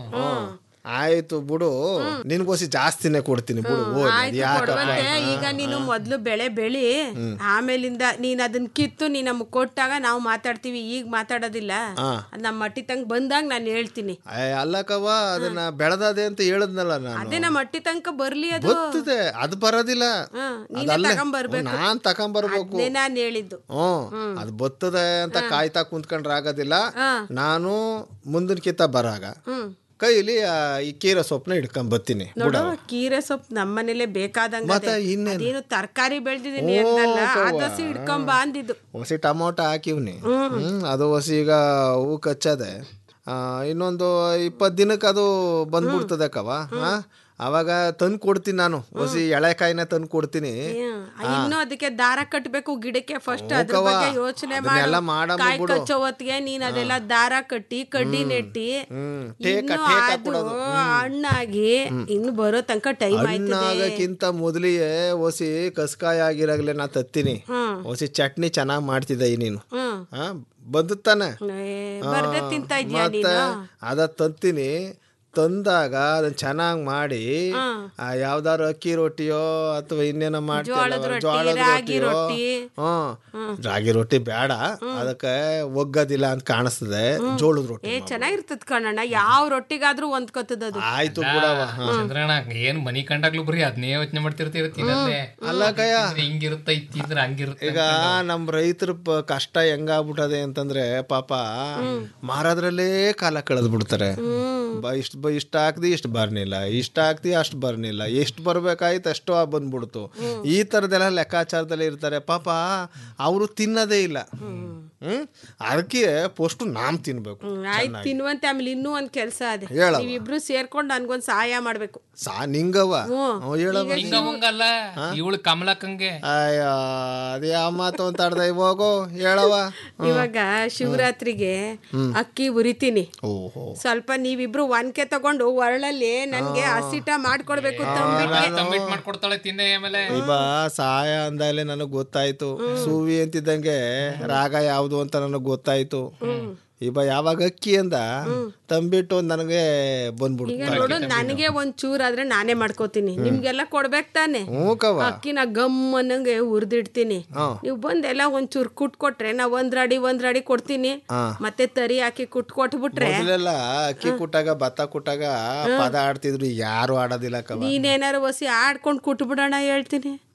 ಆಯ್ತು ಬಿಡು ನಿನ್ಗೋಸಿ ಜಾಸ್ತಿನೇ ಕೊಡ್ತೀನಿ ಬಿಡು ಹೋಗಿ ಆಯ್ತು ಯಾಕಪ್ಪ ಕೊಡುವಂತೆ ಈಗ ನೀನು ಮೊದ್ಲು ಬೆಳೆ ಬೆಳಿ ಆಮೇಲಿಂದ ನೀನ್ ಅದನ್ನ ಕಿತ್ತು ನೀ ನಮಗ್ ಕೊಟ್ಟಾಗ ನಾವು ಮಾತಾಡ್ತೀವಿ ಈಗ ಮಾತಾಡೋದಿಲ್ಲ ಹಾ. ಅದ್ ನಮ್ಮ ಮಟ್ಟಿ ತಂಗ ಬಂದಾಗ ನಾನು ಹೇಳ್ತೀನಿ ಅಯ್ಯ, ಅಲ್ಲಕ್ಕವ್ವ ಅದನ್ನ ಬೆಳೆದದೆ ಅಂತ ಹೇಳದ್ನಲ್ಲ ನಾನು ಅದೇ ನಮ್ಮ ಮಟ್ಟಿ ತನಕ ಬರ್ಲಿ ಅದು ಗೊತ್ತಿದೆ ಅದು ಬರೋದಿಲ್ಲ ಹಾ, ನೀನೇ ಅದಲ್ಲೇ ತಗೊಂಬರ್ಬೇಕು. ನಾನ್ ತಗೊಂಬರ್ಬೇಕು ಅದೇ ನಾನು ಹೇಳಿದ್ದು ಹ್ಮ್ ಅದು ಬರ್ತದೆ ಅಂತ ಕಾಯ್ತಾ ಕುಂತ್ಕೊಂಡ್ರೆ ಆಗೋದಿಲ್ಲ ನಾನು ಮುಂದಿನ ಕಿತ್ತ ಬರಾಗ ಹ್ಮ್ ಕೈಲಿ ಆ, ಈ ಕೀರೆ ಸೊಪ್ಪನ್ನ ಹಿಡ್ಕೊಂಡ್ ಬರ್ತೀನಿ ನೋಡು ಕೀರೆ ಸೊಪ್ಪು ನಮ್ಮನೇಲೆ ಬೇಕಾದಂಗ ಮತ್ತೆ ಇನ್ನೇನು? ಅದೇನು ತರಕಾರಿ ಬೆಳ್ದಿದೀನಿ ಓ, ಅಂತಲ್ಲ ಕವ್ವ. ಅದಸಿ ಹಿಡ್ಕೊಂಬ ಅಂದಿದ್ದು ಹೊಸಿ ಟೊಮೊಟೊ ಹಾಕಿವ್ನಿ ಹ್ಮ್ ಅದು ಹೊಸಿ ಈಗ ಹೂ ಕಚ್ಚದೆ ಆ, ಇನ್ನೊಂದು ಇಪ್ಪತ್ತು ದಿನಕ್ಕೆ ಅದು ಬಂದ್ಬಿಡ್ತದೆ ಕವ ಹಾ ಅವಾಗ ತಂದು ಕೊಡ್ತೀನಿ ನಾನು ಹೊಸಿ ಎಳೆಕಾಯಿನ ತಂದು ಕೊಡ್ತೀನಿ ಇನ್ನು ಅದಕ್ಕೆ ದಾರ ಕಟ್ಟಬೇಕು ಗಿಡಕ್ಕೆ ಫಸ್ಟ್ ಅದ್ರ ಹೋಗವ್ವ. ಬಗ್ಗೆ ಯೋಚನೆ ಅದನ್ನೆಲ್ಲ ಮಾಡು ಮಾಡಮ್ಮ ಕಾಯಿ ಬಿಡು. ಕಚ್ಚೋ ಹೊತ್ತಿಗೆ ನೀನ್ ಅದೆಲ್ಲ ದಾರ ಕಟ್ಟಿ ಕಡ್ಡಿ ನೆಟ್ಟಿ ಹ್ಮ್ ಟೇಕ ಇನ್ನು ಟೇಕ ಅದು ಕೊಡೋದು ಹಣ್ಣಾಗಿ ಇನ್ನು ಬರೋ ತನಕ ಟೈಮ್ ಆಯ್ತದೆ ಹಣ್ಣಾಗಕ್ಕಿಂತ ಮೊದಲಿಗೆ ಹೊಸಿ ಕಸ್ಕಾಯಿ ಆಗಿರಾಗಲೇ ನಾ ತತ್ತೀನಿ ಹ್ಮ್. ಹೊಸಿ ಚಟ್ನಿ ಚೆನ್ನಾಗಿ ಮಾಡ್ತಿದ್ದೆ ಈ ನೀನು ಹ್ಮ್ ಹಾ ಬಂದುತ್ತಾನೆ ಏ, ಬರ್ದೆ ತಿಂತಾ ಇದ್ಯಾ ಮತ್ತೆ ನೀನು ಅದ ತಂತೀನಿ ತಂದಾಗ ಅದನ್ನ ಚೆನ್ನಾಗಿ ಮಾಡಿ ಆ, ಯಾವ್ದಾದ್ರು ಅಕ್ಕಿ ರೊಟ್ಟಿಯೋ ಅಥವಾ ಇನ್ನೇನೋ ಮಾಡ್ತೀವಲ್ಲ, ಜೋಳದ ರೊಟ್ಟಿ, ಜೋಳದ ರಾಗಿ ರೊಟ್ಟಿಯೋ ರೊಟ್ಟಿ. ಹ್ಮ್ ರಾಗಿ ರೊಟ್ಟಿ ಬೇಡ ಅದಕ್ಕೆ ಒಗ್ಗದಿಲ್ಲ ಅಂತ ಕಾಣಿಸ್ತದೆ ಜೋಳದ ರೊಟ್ಟಿ ಏ ಚೆನ್ನಾಗಿರ್ತದ ಕಣಣ್ಣ ಯಾವ ರೊಟ್ಟಿಗಾದ್ರೂ ಹೊಂದ್ಕೊತದ ಅದು ಆಯ್ತು ಬಿಡವ ಹಾ. ಚಂದ್ರಣ್ಣ ಏನ್ ಮನಿ ಕಂಡಾಗ್ಲೂ ಬರೀ ಅದನ್ನೇ ಯೋಚನೆ ಮಾಡ್ತಿರ್ತೀರ ತಿನ್ನಲ್ಲೇ ಅಲ್ಲ ಕಯ್ಯ. ಹಿಂಗಿರುತ್ತ ಇತ್ತಿದ್ರೆ ಹಂಗಿರುತ್ತೆ ಈಗ ನಮ್ ರೈತರ ಪ- ಕಷ್ಟ ಹೆಂಗಾಗ್ಬಿಟ್ಟದೆ ಅಂತಂದ್ರೆ ಪಾಪ ಮಾರೋದ್ರಲ್ಲೇ ಕಾಲ ಕಳೆದ್ ಬಿಡ್ತಾರೆ ಬ- ಇಷ್ಟ್ ಬ ಇಷ್ಟ ಹಾಕ್ದಿ ಇಷ್ಟು ಬರ್ನಿಲ್ಲ ಇಷ್ಟ ಹಾಕ್ದಿ ಅಷ್ಟು ಬರ್ನಿಲ್ಲ ಎಷ್ಟು ಬರ್ಬೇಕಾಯ್ತು ಅಷ್ಟು ಆ ಬಂದ್ಬಿಡ್ತು ಈ ತರದೆಲ್ಲ ಲೆಕ್ಕಾಚಾರದಲ್ಲಿ ಇರ್ತಾರೆ ಪಾಪ ಅವರು ತಿನ್ನೋದೇ ಇಲ್ಲ ಹ್ಮ್ ಅದಕ್ಕೆ ಪೋಸ್ಟು ನಾಮ್ ತಿನ್ಬೇಕು ಹ್ಮ್, ಆಯ್ತು ತಿನ್ನುವಂತೆ ಆಮೇಲೆ ಇನ್ನೂ ಒಂದ್ ಕೆಲ್ಸ ಅದೇ ಹೇಳವ್ವ. ನೀವಿಬ್ರು ಸೇರ್ಕೊಂಡು ನನ್ಗೊಂದ್ ಸಹಾಯ ಮಾಡ್ಬೇಕು ಸಾ ನಿಂಗವ್ವ ಹ್ಮ್. ಹ್ಞೂ ಹೇಳವ್ವ ಹಿಂಗ ಮುಂಗಲ್ಲ ಇವಳು ಕಮಲಕ್ಕಂಗೆ ಅಯ್ಯ ಅದೇ ಯಾವ ಮಾತು ಅಂತ ಆಡ್ದೆ ಹೋಗೋ ಹೇಳವ ಇವಾಗ ಶಿವರಾತ್ರಿಗೆ ಅಕ್ಕಿ ಉರಿತೀನಿ ಓಹೋ ಸ್ವಲ್ಪ ನೀವಿಬ್ರು ಒನ್ಕೆ ತಗೊಂಡು ಒರಳಲ್ಲಿ ನನ್ಗೆ ಹಸಿಟ ಮಾಡ್ಕೊಡ್ಬೇಕು ತಂಬಿಟ್ಗೆ ತಂಬಿಟ್ ಮಾಡ್ಕೊಡ್ತಾಳೆ ತಿಂದೆ ಆಮೇಲೆ ಇವ ಸಹಾಯ ಅಂದಾಗಲೇ ನನಗೆ ಗೊತ್ತಾಯ್ತು ಸೂವಿ ಅಂತಿದ್ದಂಗೆ ರಾಗ ಯಾವುದು ಅಂತ ನನಗೆ ಗೊತ್ತಾಯ್ತು ಇವ ಯಾವಾಗ ಅಕ್ಕಿ ಅಂದ ತಂಬಿಟ್ಟು ನನಗೆ ಈಗ ಬಂದ್ಬಿಡ್ತು ನೋಡು ನನಗೆ ಒಂದ್ ಚೂರ್ ಆದ್ರೆ ನಾನೇ ಮಾಡ್ಕೋತೀನಿ ನಿಮ್ಗೆಲ್ಲ ಕೊಡ್ಬೇಕು ತಾನೆ ಹ್ಞೂ ಕವ ಅಕ್ಕಿನ ಗಮ್ ಅನ್ನಂಗೆ ಹುರಿದಿಡ್ತೀನಿ ಹಾ. ನೀವು ಬಂದೆಲ್ಲ ಒಂಚೂರ್ ಕುಟ್ ಕೊಟ್ರೆ ನಾ ಒಂದ್ ರಾಡಿ ಒಂದ್ ರಾಡಿ ಕೊಡ್ತೀನಿ ಹಾ. ಮತ್ತೆ ತರಿ ಹಾಕಿ ಕುಟ್ ಕೊಟ್ಬಿಟ್ರೆ ಮೊದಲೆಲ್ಲ ಅಕ್ಕಿ ಕುಟ್ಟಾಗ ಭತ್ತ ಕುಟ್ಟಾಗ ಪದ ಆಡ್ತಿದ್ರು ಯಾರು ಆಡೋದಿಲ್ಲ ಕವ ನೀನೇನಾರು ಒಸಿ ಆಡ್ಕೊಂಡ್ ಕುಟ್ ಬಿಡೋಣ ಹೇಳ್ತೀನಿ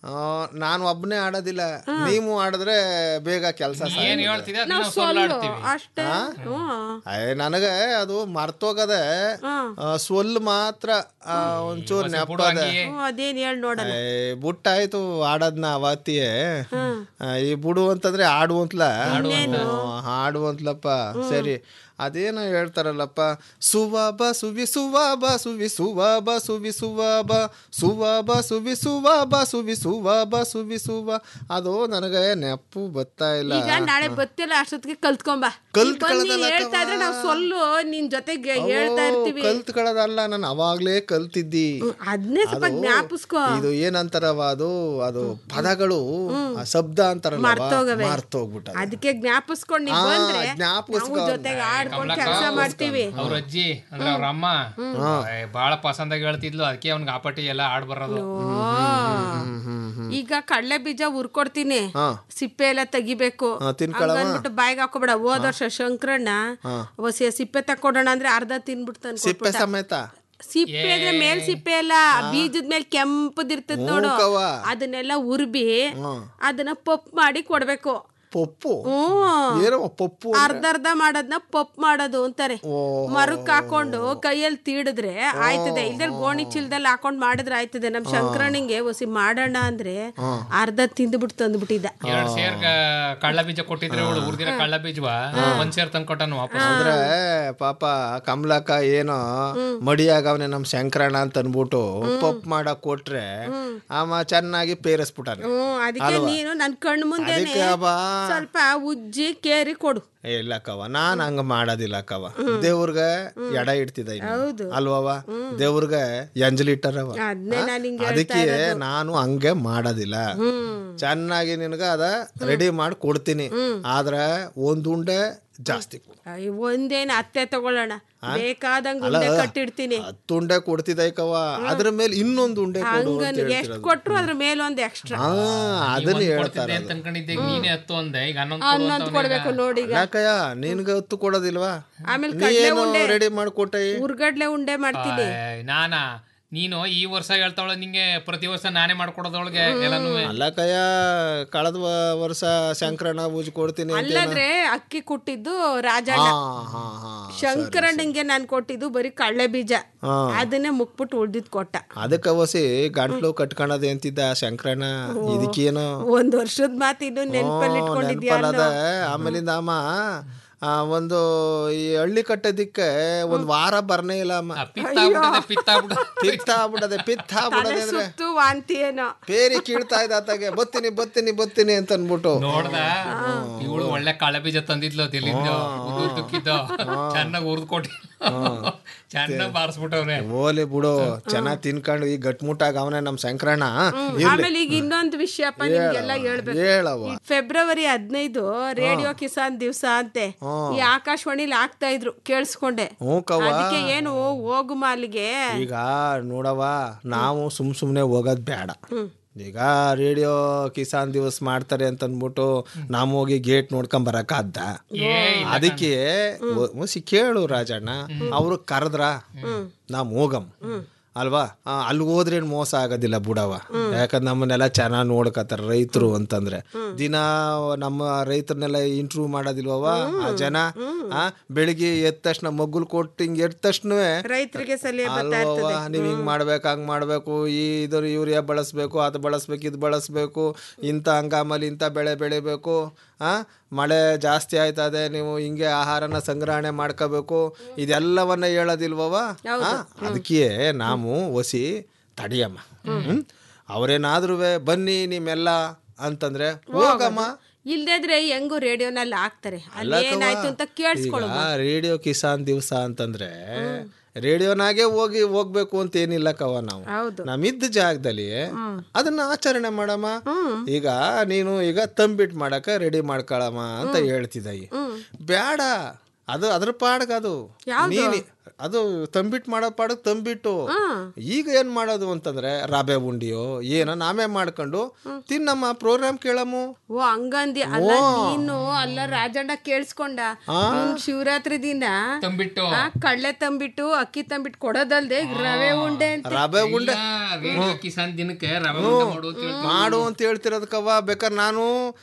ಆ, ನಾನು ಒಬ್ಬನೇ ಆಡೋದಿಲ್ಲ ನೀವು ಆಡಿದ್ರೆ ಬೇಗ ಕೆಲಸ ಏನ್ ಹೇಳ್ತಿದ್ದೆ ಅದ್ನ ನಾವು ನಾವು ಸೊಳ್ಳು ಸೊಲ್ಲು ಆಡ್ತೀವಿ ಅಷ್ಟೇ ಹ್ಮ್. ನನಗೆ ಅದು ಮರ್ತೋಗದೆ ಆ, ಸೊಲ್ಲು ಮಾತ್ರ ಆ, ಒಂಚೂರು ನೆಪ್ಪದೆ ಹ್ಮ್, ಅದೇನ್ ಹೇಳಿ ನೋಡೋಣ ಬುಟ್ಟಾಯ್ತು ಆಡೋದ್ನ ಅವತ್ತಿಯೇ ಆ, ಈ ಬುಡು ಅಂತಂದ್ರೆ ಆಡು ಅಂತಲ ಹಾಡು ಅಂತಲಪ್ಪ ಸರಿ ಅದೇನೋ ಹೇಳ್ತಾರಲ್ಲಪ್ಪ ಸುವಾಬ ಸುವಿ ಸುವಾಬ ಸುವಿ ಸುವಾಬ ಸುವಿ ಸುವಾಬ ಸುವಾಬ ಸುವಿ ಸುವಾಬ ಸುವಿ ಸುವಾಬ ಸುವಿ ಸುವ ಅದು ನನಗೆ ನೆಪ್ಪು ಬತ್ತಾ ಇಲ್ಲ ಈಗ ನಾಳೆ ಬತ್ತಿಲ್ಲ ಅಷ್ಟೊತ್ತಿಗೆ ಕಲ್ತ್ಕೊಂಬ ಕಲ್ತ್ಕೊಳ್ಳೋದಲ್ಲ ಬಂದು ಹೇಳ್ತಾ ಇದ್ರೆ ನಾವು ಸೊಲ್ಲು ನಿನ್ ಜೊತೆಗೆ ಹೇಳ್ತಾ ಇರ್ತೀವಿ ಕಲ್ತ್ಕೊಳ್ಳೋದಲ್ಲ ನಾನು ಅವಾಗ್ಲೇ ಕಲ್ತಿದ್ದಿ ಅದನ್ನೇ ಸ್ವಲ್ಪ ಅದು- ಜ್ಞಾಪಿಸ್ಕೋ ಇದು ಏನಂತಾರವ ಅದು ಅದು ಪದಗಳು ಆ ಶಬ್ದ ಅಂತಾರಲ್ಲ ಮರ್ತೋಗವೆ. ಮರ್ತೋಗ್ಬಿಟ್ಟ ಅದಕ್ಕೆ ಜ್ಞಾಪಿಸ್ಕೊಂಡು ನೀವು ಆ, ಬಂದ್ರೆ ಜ್ಞಾಪಿಸ್ಕೊ. ನಾವು ಜೊತೆಗೆ ಆಡ್ಕೊಂಡು ಕೆಲಸ ಮಾಡ್ತೀವಿ ಅವ್ರ ಅಜ್ಜಿ ಅಂದ್ರೆ ಅವ್ರ ಅಮ್ಮ ಏ, ಬಾಳ ಪಸಂದಾಗಿ ಹೇಳ್ತಿದ್ಲು ಅದಕ್ಕೆ ಅವ್ನಿಗೆ ಆಪಟಿ ಎಲ್ಲ ಆಡ್ ಬರೋದು ಈಗ ಕಡಲೆ ಬೀಜ ಹುರ್ಕೊಡ್ತೀನಿ ಹಾ. ಸಿಪ್ಪೆ ಎಲ್ಲ ತೆಗಿಬೇಕು ಹಾ, ತಿನ್ಕೊಳವ? ಹಂಗನ್ಬಿಟ್ಟು ಬಾಯಿಗೆ ಹಾಕೋಬೇಡ ಹೋದ ವರ್ಷ ಶಂಕರಣ್ಣ ಹಾ. ಹೊಸ ಸಿಪ್ಪೆ ತಕ್ಕೊಡೋಣ ಅಂದ್ರೆ ಅರ್ಧ ತಿನ್ಬಿಡ್ತಾನೆ ಸಿಪ್ಪೆ ಸಮೇತ ಸಿಪ್ಪೆ ಅಂದ್ರೆ ಮೇಲ್ ಸಿಪ್ಪೆ ಅಲ್ಲ ಬೀಜದ ಮೇಲೆ ಕೆಂಪದಿರ್ತದ ನೋಡು ಹ್ಞೂ ಕವ್ವ. ಅದನ್ನೆಲ್ಲ ಉರ್ಬಿ ಹ್ಮ್. ಅದನ್ನ ಪಪ್ ಮಾಡಿ ಕೊಡ್ಬೇಕು ಪಪ್ಪು ಹ್ಮ್ ಏನೋ ಪಪ್ಪು ಅರ್ಧ ಅರ್ಧ ಮಾಡೋದ್ನ ಪಪ್ ಮಾಡೋದು ಅಂತಾರೆ ಮರಕ್ ಹಾಕೊಂಡು ಕೈಯಲ್ಲಿ ತೀಡಿದ್ರೆ ಆಯ್ತದೆ ಇಲ್ದಲ್ಲಿ ಗೋಣಿ ಚೀಲದಲ್ಲಿ ಹಾಕೊಂಡ್ ಮಾಡಿದ್ರೆ ಆಯ್ತದೆ ನಮ್ ಶಂಕರಣ್ಣಂಗೆ ಒಸಿ ಮಾಡೋಣ ಅಂದ್ರೆ ಅರ್ಧ ತಿಂದ್ಬಿಟ್ಟು ತಂದ್ಬಿಟ್ಟಿದ್ದ ಎರಡ್ ಸೇರ್ ಕಳ್ಳ ಬೀಜ ಕೊಟ್ಟಿದ್ರೆ ಅವಳು ಉರ್ದಿರ ಕಳ್ಳ ಬೀಜವ ಒಂದ್ ಸೇರ್ ತಂದ್ ಕೊಟ್ಟನು ವಾಪಸ್ ಅಂದ್ರೆ ಪಾಪ ಕಮಲಕ್ಕ ಏನೋ ಮಡಿಯಾಗವನೆ ನಮ್ ಶಂಕರಣ್ಣ ಅಂತ ಅನ್ಬಿಟ್ಟು ಪಪ್ ಮಾಡಕ್ ಕೊಟ್ರೆ ಆಮ ಚೆನ್ನಾಗಿ ಪೇರಿಸ್ಬಿಟ್ಟಾನೆ ಹ್ಮ್ ಅದಕ್ಕೆ ಅಲ್ವಾ? ನೀನು ನನ್ ಕಣ್ ಮುಂದೆನೆ ಅದಕ್ಕೆ ಅಬ್ಬಾ. ಸ್ವಲ್ಪ ಉಜ್ಜಿ ಕೇರಿ ಕೊಡು ಏ, ಇಲ್ಲ ಕವ ನಾನ್ ಹಂಗ ಮಾಡೋದಿಲ್ಲ ಕವ ದೇವ್ರಿಗೆ ಎಡ ಇಡ್ತಿದ್ದ ಹೌದು. ಅಲ್ವವ ದೇವ್ರಿಗೆ ಎಂಜಲ್ ಇಟ್ಟಾರವ ಅದ್ನೇ ನಾನ್ ಹಿಂಗೆ ಅದಕ್ಕೆ ನಾನು ಹಂಗೆ ಮಾಡೋದಿಲ್ಲ ಚೆನ್ನಾಗಿ ನಿನಗ ಅದ ರೆಡಿ ಮಾಡಿ ಕೊಡ್ತೀನಿ ಆದ್ರೆ ಒಂದ್ ಉಂಡೆ ಜಾಸ್ತಿ ಕೊಡು. ಅಯ್ಯೋ, ಒಂದೇನು ಅತ್ತೆ ತಗೊಳ್ಳೋಣ ಬೇಕಾದಂಗ ಅಲ್ಲ, ಉಂಡೆ ಕಟ್ಟಿಡ್ತೀನಿ ಹತ್ತು ಉಂಡೆ ಕೊಡ್ತಿದ್ದ ಕವ ಅದ್ರ ಮೇಲೆ ಇನ್ನೊಂದು ಉಂಡೆ ಕೊಡು ಅಂತ ಹಂಗನ್ ಎಷ್ಟ್ ಹೇಳ್ತಿರೋದು ಕೊಟ್ರು ಅದ್ರ ಮೇಲೊಂದ್ ಎಕ್ಸ್ಟ್ರಾ ಹಾ ಅದನ್ನ ಕೊಡ್ತಿದ್ದೆ ಹೇಳ್ತಾರ ಅಂತ ಅನ್ಕೊಂಡಿದ್ದೆ ನೀನೇ ಹತ್ತು ಒಂದೆ ಈಗ ಹನ್ನೊಂದು ಹನ್ನೊಂದು ಕೊಡ್ಬೇಕು ನೋಡಿ ಈಗ ಯಾಕಯ್ಯ ನಿನ್ಗೆ ಹೊತ್ತು ಕೊಡೋದಿಲ್ವಾ ಆಮೇಲೆ ನೀ ಕಡ್ಲೆ ಏನು ಉಂಡೆ ರೆಡಿ ಮಾಡಿಕೊಟ್ಟೆ ಉರ್ಗಡ್ಲೆ ಉಂಡೆ ಮಾಡ್ತೀನಿ ನಾನಾ ನೀನು ಈ ವರ್ಷ ಹೇಳ್ತಾವಳ ನಿಂಗೆ ಪ್ರತಿ ವರ್ಷ ನಾನೇ ಮಾಡ್ಕೊಡೋದೊಳಗೆ ಎಲ್ಲಾನು ಅಲ್ಲಕಯ್ಯ ಕಳೆದ ವ- ವರ್ಷ ಶಂಕರಣ್ಣ ಬೂಜ್ ಕೊಡ್ತೀನಿ ಅಂತ ಏನೋ- ಅಲ್ಲದ್ರೆ ಅಕ್ಕಿ ಕೊಟ್ಟಿದ್ದು ರಾಜಣ್ಣ ಹಾ, ಹಾ, ಹಾ. ಶಂಕರಣ್ಣಂಗೆ ನಾನ್ ಕೊಟ್ಟಿದ್ದು ಬರೀ ಕಳ್ಳೆ ಬೀಜ ಹಾ. ಅದನ್ನೇ ಮುಕ್ಬಿಟ್ಟು ಉಳ್ದಿದ್ ಕೊಟ್ಟ ಅದಕ್ಕೆ ಒಸಿ ಗಂಟ್ಲು ಕಟ್ಕೊಳೋದು ಅಂತಿದ್ದ ಶಂಕರಣ್ಣ ಇದಕ್ಕೇನು ಒಂದ್ ವರ್ಷದ ಮಾತು ಇನ್ನು ನೆನ್ಪಲ್ಲಿ ಇಟ್ಕೊಂಡಿದ್ಯಾ ನೆನಪಲ್ಲದ ಆಮೇಲಿಂದ ಅಮ್ಮ ಆ, ಒಂದು ಈ ಹಳ್ಳಿ ಕಟ್ಟೋದಿಕ್ಕೆ ಒಂದ್ ವಾರ ಬರ್ನೇ ಇಲ್ಲ ಅಮ್ಮ ಪಿತ್ತ ಆಗ್ಬಿಟ್ಟದೆ ಪಿತ್ತ ಆಗ್ಬಿಟ್ಟದೆ ಪಿತ್ತ ಆಗ್ಬಿಡದೆ ಪಿತ್ತ ಆಗ್ಬಿಡದೆ ಅಂದ್ರೆ ಸುತ್ತು ವಾಂತಿ ಏನೋ ಪೇರಿ ಕೀಳ್ತಾ ಇದ್ದ ಆತಾಗೆ ಬತ್ತೀನಿ ಬತ್ತೀನಿ ಬತ್ತೀನಿ ಅಂತ ಅನ್ಬಿಟ್ಟು ನೋಡ್ದ ಇವಳು ಒಳ್ಳೆ ಕಳೆ ಬೀಜ ತಂದಿದ್ಲು ಅದಿಲ್ಲಿಂದ ಉದ್ದುಕ್ಕಿದ್ದ ಚೆನ್ನಾಗಿ ಉರ್ದು ಕೊಟ್ಟಿ ಚೆನ್ನಾಗಿ ಬಾರಿಸ್ಬಿಟ್ಟವ್ರೆ ಓಲಿ ಬಿಡು ಚೆನ್ನಾಗ್ ತಿನ್ಕೊಂಡು ಈ ಗಟ್ಮುಟ್ಟಾಗ ಅವನೇ ನಮ್ ಶಂಕರಣ್ಣ ಇರ್ಲಿ ಆಮೇಲೆ ಈಗ ಇನ್ನೊಂದು ವಿಷಯಪ್ಪ ನಿಮ್ಗೆಲ್ಲ ಹೇಳ್ಬೇಕು ಹೇಳವ್ವ. ಈ ಫೆಬ್ರವರಿ ಹದಿನೈದು ರೇಡಿಯೋ ಕಿಸಾನ್ ದಿವಸ ಅಂತೆ ಈ ಆಕಾಶವಾಣಿಲಿ ಆಗ್ತಾ ಇದ್ರು ಕೇಳಿಸ್ಕೊಂಡೆ ಹ್ಞೂ ಕವ್ವ ಅದಕ್ಕೆ ಏನು ಹೋಗು ಮಾಲಿಗೆ ಈಗ ನೋಡವ್ವ ನಾವು ಸುಮ್ ಸುಮ್ನೆ ಹೋಗೋದ್ ಬೇಡ ಈಗ ರೇಡಿಯೋ ಕಿಸಾನ್ ದಿವಸ್ ಮಾಡ್ತಾರೆ ಅಂತ ಅಂದ್ಬಿಟ್ಟು ನಾವು ಹೋಗಿ ಗೇಟ್ ನೋಡ್ಕೊಂಡ್ ಬರಕಾದ್ದ ಅದಕ್ಕೆ ಒ- ಒಸಿ ಕೇಳು ರಾಜಣ್ಣ ಅವರು ಕರೆದ್ರ ನಾವ್ ಹೋಗಮ್ ಅಲ್ವಾ ಆ, ಅಲ್ಲಿಗೆ ಹೋದ್ರೆ ಏನ್ ಮೋಸ ಆಗೋದಿಲ್ಲ ಬುಡವ ಯಾಕಂದ್ರೆ ನಮ್ಮನ್ನೆಲ್ಲ ಚೆನ್ನಾಗಿ ನೋಡ್ಕತ್ತಾರ ರೈತರು ಅಂತಂದ್ರೆ ದಿನ ನಮ್ಮ ರೈತರನ್ನೆಲ್ಲ ಇಂಟರ್ವ್ಯೂ ಮಾಡೋದಿಲ್ವವ ಆ ಜನ ಆ ಬೆಳಿಗ್ಗೆ ಎದ್ದ ತಕ್ಷಣ ಮಗ್ಗುಲ್ ಕೊಟ್ಟು ಹಿಂಗ್ ಎದ್ದ ತಕ್ಷಣವೇ ರೈತರಿಗೆ ಸಲಹೆ ಬರ್ತಾ ಅಲ್ವವ್ವ, ಇರ್ತದೆ ನೀವ್ ಹಿಂಗ್ ಮಾಡ್ಬೇಕು ಹಂಗ್ ಮಾಡ್ಬೇಕು ಈ ಇದು ಯೂರಿಯಾ ಬಳಸ್ಬೇಕು ಅದು ಬಳಸ್ಬೇಕು ಇದು ಬಳಸ್ಬೇಕು ಇಂಥ ಹಂಗಾಮಲ್ಲಿ ಇಂಥ ಬೆಳೆ ಬೆಳಿಬೇಕು ಆ ಮಳೆ ಜಾಸ್ತಿ ಆಯ್ತದೆ ನೀವು ಹಿಂಗೆ ಆಹಾರನ ಸಂಗ್ರಹಣೆ ಮಾಡ್ಕೋಬೇಕು ಇದೆಲ್ಲವನ್ನ ಹೇಳೋದಿಲ್ವವ ಆ, ಅದಕ್ಕೆ ನಾವು ಒಸಿ ತಡಿಯಮ್ಮ ಹ್ಮ್ ಅವ್ರೇನಾದ್ರೂ ಬನ್ನಿ ನಿಮ್ಮೆಲ್ಲ ಅಂತಂದ್ರೆ ಹೋಗಮ್ಮ ಇಲ್ದಿದ್ರೆ ಹೆಂಗು ರೇಡಿಯೋನಲ್ಲಿ ಹಾಕ್ತಾರೆ ಅಲ್ಲಿ ಅಲ್ಲ ಕವ್ವ, ಏನಾಯ್ತು ಅಂತ ಕೇಳಿಸ್ಕೊಳ್ಳೋ ಈಗ ರೇಡಿಯೋ ಕಿಸಾನ್ ದಿವಸ ಅಂತಂದ್ರೆ ರೇಡಿಯೋನಾಗೆ ಹೋಗಿ ಹೋಗ್ಬೇಕು ಅಂತ ಏನಿಲ್ಲ ಕವ ನಾವು ಹೌದು ನಮ್ಮಿದ್ದ ಜಾಗದಲ್ಲಿ ಅದನ್ನ ಆಚರಣೆ ಮಾಡಮ್ಮ ಈಗ ನೀನು ಈಗ ತಂಬಿಟ್ ಮಾಡಕ ರೆಡಿ ಮಾಡ್ಕೊಳಮ್ಮ ಅಂತ ಹೇಳ್ತಿದ್ದ ಈ. ಬೇಡ ಅದು ಅದ್ರ ಪಾಡ್ಗ ಅದು ನೀನಿ ಅದು ತಂಬಿಟ್ಟು ಮಾಡೋ ಪಾಡಕ್ ತಂಬಿಟ್ಟು ಈಗ ಏನ್ ಮಾಡೋದು ಅಂತಂದ್ರೆ ರವೆ ಉಂಡಿಯೋ ಏನೋ ನಾವೇ ಮಾಡ್ಕೊಂಡು ತಿನ್ನಮ್ಮ ಪ್ರೋಗ್ರಾಮ್ ಕೇಳಮ್ಮು ಓ ಹಂಗಂದಿ ಅಲ್ಲ ಓ. ನೀನು ಅಲ್ಲ ರಾಜಣ್ಣ ಕೇಳಿಸ್ಕೊಂಡ ಆ? ಇವ್ನ್ ಶಿವರಾತ್ರಿ ದಿನ ತಂಬಿಟ್ಟು ಆ, ಕಡ್ಲೆ ತಂಬಿಟ್ಟು ಅಕ್ಕಿ ತಂಬಿಟ್ಟು ಕೊಡೋದಲ್ದೆ ರವೆ ಉಂಡೆ ಅಂತ ರವೆ ಉಂಡೆ ರೇಡಿಯೋ ಕಿಸಾನ್ ದಿನಕ್ಕೆ ರವೆ ಹ್ಞೂ. ಉಂಡೆ ಮಾಡು ಅಂತ ಹೇಳ್ತಾರೆ. ಮಾಡು ಅಂತ ಹೇಳ್ತಿರೋದಕ್ಕವ ಬೇಕಾದ್ರೆ ನಾನು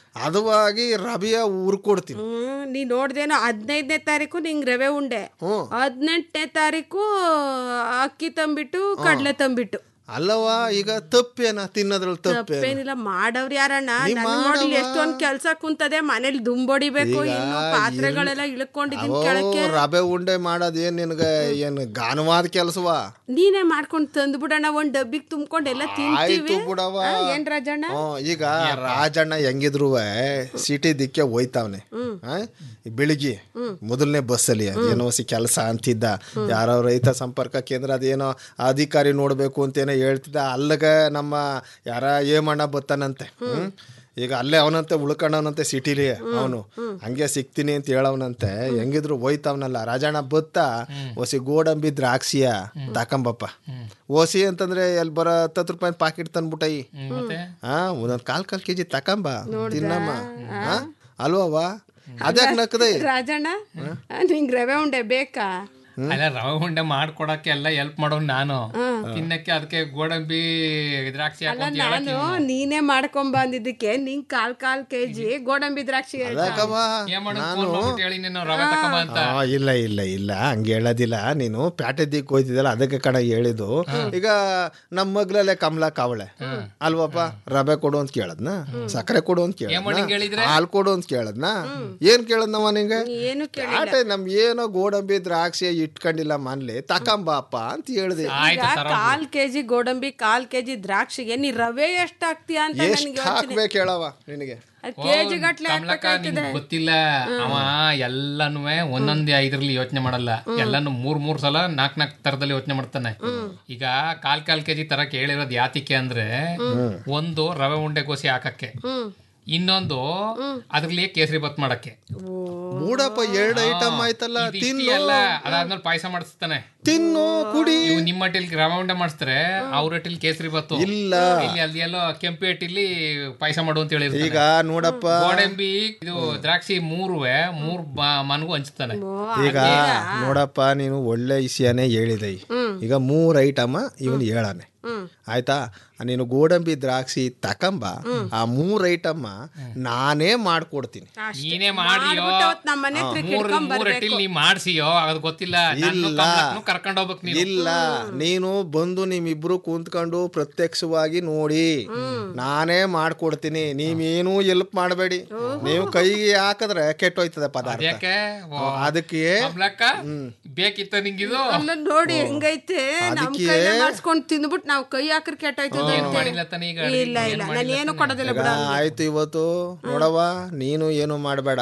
ಅದವಾಗಿ ರವಿಯ ಹುರ್ಕೊಡ್ತೀನಿ ಹ್ಮ್ ನೀ ನೋಡ್ದೇನೋ ಹದಿನೈದನೇ ತಾರೀಕು ನಿಂಗ್ ರವೆ ಉಂಡೆ ಹ್ಞೂ ಹದಿನೆಂಟನೇ ತಾರೀಕು ಅಕ್ಕಿ ತಂಬಿಟ್ಟು ಕಡ್ಲೆ ತಂಬಿಟ್ಟು ಅಲ್ಲವ ಈಗ ತಪ್ಪೇನ ತಿನ್ನೋದ್ರಲ್ಲಿ ತಪ್ಪೇನ ತಪ್ಪೇನಿಲ್ಲ ಮಾಡವ್ರು ಯಾರಣ್ಣ ನೀ ನನ್ ನೋಡ್ಲಿ ಮಾಡವ್ವ. ಎಷ್ಟೊಂದ್ ಕೆಲ್ಸ ಕುಂತದೆ ಮನೇಲಿ ದುಂಬೊಡಿಬೇಕು ಈಗ ಇನ್ನು ಪಾತ್ರೆಗಳೆಲ್ಲ ಇಳ್ಕೊಂಡಿದೀನಿ ಅವೋ ಕೆಳಕ್ಕೆ ರವೆ ಉಂಡೆ ಮಾಡೋದ್ ಏನ್ ನಿನ್ಗೆ ಏನ್ ಗಾನವಾದ ಕೆಲ್ಸವಾ ನೀನೇ ಮಾಡ್ಕೊಂಡ್ ತಂದ್ಬಿಡಣ ಒಂದ್ ಡಬ್ಬಿಗ್ ತುಂಬ್ಕೊಂಡ್ ಎಲ್ಲ ತಿಂತೀವಿ ಆಯ್ತು ಬಿಡವ್ವ. ಆ, ಏನ್ ರಾಜಣ್ಣ ಹ್ಮ್, ಈಗ ರಾಜಣ್ಣ ಹೆಂಗಿದ್ರು ಸಿಟಿ ದಿಕ್ಕೆ ಹೋಯ್ತಾವ್ನೆ ಆ? ಈ ಬೆಳಿಗ್ಗೆ ಮೊದಲನೇ ಬಸ್ಸಲ್ಲಿ ಏನೋ ಸಿ ಕೆಲಸ ಅಂತಿದ್ದ ಯಾರೋ ರೈತ ಸಂಪರ್ಕ ಕೇಂದ್ರ ಅದೇನೋ ಅಧಿಕಾರಿ ನೋಡ್ಬೇಕು ಅಂತೇನೋ ಹೇಳ್ತಿದ್ದ ಅಲ್ಲಗ ನಮ್ಮ ಯಾರ ಏಮಣ್ಣ ಬತ್ತಾನಂತೆ ಹ್ಮ್ ಈಗ ಅಲ್ಲೇ ಅವನಂತೆ ಉಳ್ಕೊಂಡವನಂತೆ ಸಿಟಿಲಿ ಅವನು ಹಂಗೆ ಸಿಗ್ತೀನಿ ಅಂತ ಹೇಳವನಂತೆ ಹೆಂಗಿದ್ರು ಹೋಯ್ತಾವ್ನಲ್ಲ ರಾಜಣ್ಣ ಬತ್ತ ಒಸಿ ಗೋಡಂಬಿ ದ್ರಾಕ್ಷಿಯ ತಾಕಂಬಪ್ಪ ಓಸಿ ಅಂತಂದ್ರೆ ಎಲ್ಲಿ ಬರೋ ಹತ್ತತ್ತು ರೂಪಾಯಿ ಪಾಕೆಟ್ ತಂದ್ಬಿಟ್ಟೈ ಮತ್ತೆ ಹಾ ಒಂದೊಂದ್ ಕಾಲ್ ಕಾಲ್ ಕೆಜಿ ತಕಂಬ ತಿನ್ನಮ್ಮ ಹಾ ಅಲ್ವವ್ವ ಅದ್ಯಾಕ್ ನಕ್ಕದೆ ರಾಜಣ್ಣ ಆ, ನಿಂಗ್ ರವೆ ಉಂಡೆ ಬೇಕಾ ಅಲ್ಲ ರವೆ ಉಂಡೆ ಮಾಡ್ಕೊಡಕ್ಕೆ ಎಲ್ಲ ಹೆಲ್ಪ್ ಮಾಡೋ ನಾನು ತಿನ್ನಕ್ಕೆ ಅದಕ್ಕೆ ಗೋಡಂಬಿ ದ್ರಾಕ್ಷಿ ಅಲ್ಲ ಹಾಕೊಂಡ್ ಹೇಳಕ್ಕೆ ನಾನು ನೀನೇ ಮಾಡ್ಕೊಂಡ್ ಬಂದಿದ್ದಕ್ಕೆ ನಿಂಗ್ ಕಾಲ್ ಕಾಲ್ ಕೆಜಿ ಗೋಡಂಬಿ ದ್ರಾಕ್ಷಿ ಹೇಳ್ದ. ಅದಕ್ಕವ ಏನ್ ಮಾಡೋದು ಫೋನ್ ಮಾಡ್ಬಿಟ್ಟು ಹೇಳಿ ನೀನು ರವೆ ತಕೊಂಬ ಅಂತ ಆ, ಇಲ್ಲ ಇಲ್ಲ ಇಲ್ಲ ಹಂಗೆ ಹೇಳೋದಿಲ್ಲ ನೀನು ಪ್ಯಾಟೆ ದಿಕ್ ಹೋಯ್ತಿದ್ದಲ್ಲ ಅದಕ್ಕೆ ಕಣ ಹೇಳಿದ್ದು ಈಗ ನಮ್ಮ ಮಗ್ಲಲ್ಲೇ ಕಮಲ ಕಾವಳೆ ಅಲ್ವಪ್ಪ ರವೆ ಕೊಡು ಅಂತ ಕೇಳದ್ನ ಸಕ್ಕರೆ ಕೊಡು ಅಂತ ಏನ್ ಮಾಡಿ ಹಿಂಗ್ ಹೇಳಿದ್ರೆ? ಕೇಳದ್ನ ಹಾಲು ಕೊಡು ಅಂತ ಕೇಳದ್ನ ಏನ್ ಕೇಳದ್ನವ ನಿಂಗೆ ಏನು ಪ್ಯಾಟೆ ನಮ್ ಏನೋ ಗೋಡಂಬಿ ದ್ರಾಕ್ಷಿ ಇಟ್ಕೊಂಡಿಲ್ಲ ಮನ್ಲಿ ತಕಂಬಪ್ಪ ಅಂತ ಹೇಳ್ದೆ ಈಗ ಕಾಲ್ ಕೆಜಿ ಗೋಡಂಬಿ ಕಾಲ್ ಕೆಜಿ ದ್ರಾಕ್ಷಿಗೆ ನೀ ರವೆ ಎಷ್ಟ್ ಹಾಕ್ತೀಯ ಅಂತ ಎಷ್ಟ್ ನನಗೆ ಯೋಚನೆ ಹಾಕ್ಬೇಕು ಹೇಳವ ನಿನಗೆ ಕೆಜಿ ಗಟ್ಲೆ ಕಮಲಕ್ಕ ನಿಂಗೆ ಗೊತ್ತಿಲ್ಲ ಅವ ಎಲ್ಲಾನು ಒಂದೊಂದ್ ಇದ್ರಲ್ಲಿ ಯೋಚನೆ ಮಾಡಲ್ಲ ಎಲ್ಲಾನು ಮೂರ್ ಮೂರ್ ಸಲ ನಾಕ್ ನಾಕ್ ತರದಲ್ಲಿ ಯೋಚನೆ ಮಾಡ್ತಾನೆ ಈಗ ಕಾಲ್ ಕಾಲ್ ಕೆಜಿ ತರ ಕೇಳಿರೋದ್ ಯಾತಿಕೆ ಅಂದ್ರೆ ಒಂದು ರವೆ ಉಂಡೆ ಗೋಸಿ ಹಾಕಕ್ಕೆ ಇನ್ನೊಂದು ಅದ್ರಲ್ಲಿ ಕೇಸರಿ ಬತ್ ಮಾಡಕ್ಕೆ ಮೂಡಪ್ಪ ಎರಡು ಐಟಮ್ ಆಯ್ತಲ್ಲ ಇದು ಇಷ್ಟಿ ತಿನ್ನು ಅಲ್ಲ ಅದಾದ್ಮೇಲೆ ಪಾಯಸ ಮಾಡಿಸ್ತಾನೆ ತಿನ್ನು ಕುಡಿ ಇವು ನಿಮ್ಮ ಹಟ್ಟಿಲ್ ರವೆ ಉಂಡೆ ಮಾಡಿಸ್ತಾರೆ ಅವ್ರ ಹಟ್ಟಿಲ್ ಕೇಸರಿ ಬತ್ತು ಇಲ್ಲ. ಇಲ್ಲಿ ಅಲ್ಲಿ ಎಲ್ಲೋ ಕೆಂಪಿ ಹಟ್ಟಿಲಿ ಪಾಯಸ ಮಾಡು ಅಂತ ಹೇಳಿರ್ತಾನೆ ಈಗ ನೋಡಪ್ಪ ಗೋಡಂಬಿ ಇದು ದ್ರಾಕ್ಷಿ ಮೂರುವೆ ಮೂರ್ ಬ- ಮನ್ಗೂ ಹಂಚ್ತಾನೆ ಈಗ ನೋಡಪ್ಪ ನೀನು ಒಳ್ಳೆ ವಿಷಯನೇ ಹೇಳಿದೆ ಈಗ ಮೂರ್ ಐಟಮ್ ಇವನು ಹೇಳಾನೆ ಆಯ್ತಾ ನೀನು ಗೋಡಂಬಿ ದ್ರಾಕ್ಷಿ ತಕಂಬ ಆ ಮೂರ್ ಐಟಮ್ ನಾನೇ ಮಾಡ್ಕೊಡ್ತೀನಿ ನೀನೇ ಮಾಡಿಯೋ ಮಾಡ್ಬಿಟ್ಟು ಅವತ್ ನಮ್ ಮನೆ ಹತ್ರ ಮೂರ್ ಕಿಡ್ಕೊಂಡ್ ಮೂರ್ ಹಟ್ಟಿಲ್ ನೀ ಮಾಡ್ಸಿಯೋ ಅದ್ ಗೊತ್ತಿಲ್ಲ ನಾನು ಇಲ್ಲ. ಕಮಲಕ್ಕನು ಕರ್ಕೊಂಡ್ ಹೋಗ್ಬೇಕು ನೀನು ಇಲ್ಲ ನೀನು ಬಂದು ನಿಮ್ಮಿಬ್ರು ಕುಂತ್ಕೊಂಡು ಪ್ರತ್ಯಕ್ಷವಾಗಿ ನೋಡಿ ನಾನೇ ಮಾಡ್ಕೊಡ್ತೀನಿ ನೀವೇನು ಎಲ್ಪ್ ಮಾಡಬೇಡಿ ನೀವು ಕೈಗೆ ಹಾಕಿದ್ರೆ ಕೆಟ್ಟೋಯ್ತದೆ ಪದಾರ್ಥ ಯಾಕೆ ಓ, ಅದಕ್ಕೆ ಕಮಲಕ್ಕ ಬೇಕಿತ್ತ ನಿಂಗಿದು ಅಲ್ಲ ನೋಡಿ ಹೆಂಗೈತೆ ನಮ್ ಅದಕ್ಕೆ- ಕೈಲೇ ಮಾಡ್ಸ್ಕೊಂಡ್ ತಿಂದ್ಬಿಟ್ಟು ನಾವ್ ಕೈ ಹಾಕ್ರ ಕೆಟ್ಟೋಯ್ತದೆ ಏನ್ ಅಂತೆ. ಮಾಡಿಲ್ಲ ತಾನೇ ಈಗ ಇಲ್ಲ ಇಲ್ಲ ನಾನು ಏನು ಕೊಡೋದಿಲ್ಲ ಈಗ ಬಿಡ ಆಯ್ತು ಇವತ್ತು ನೋಡವ್ವ ನೀನು ಏನು ಮಾಡಬೇಡ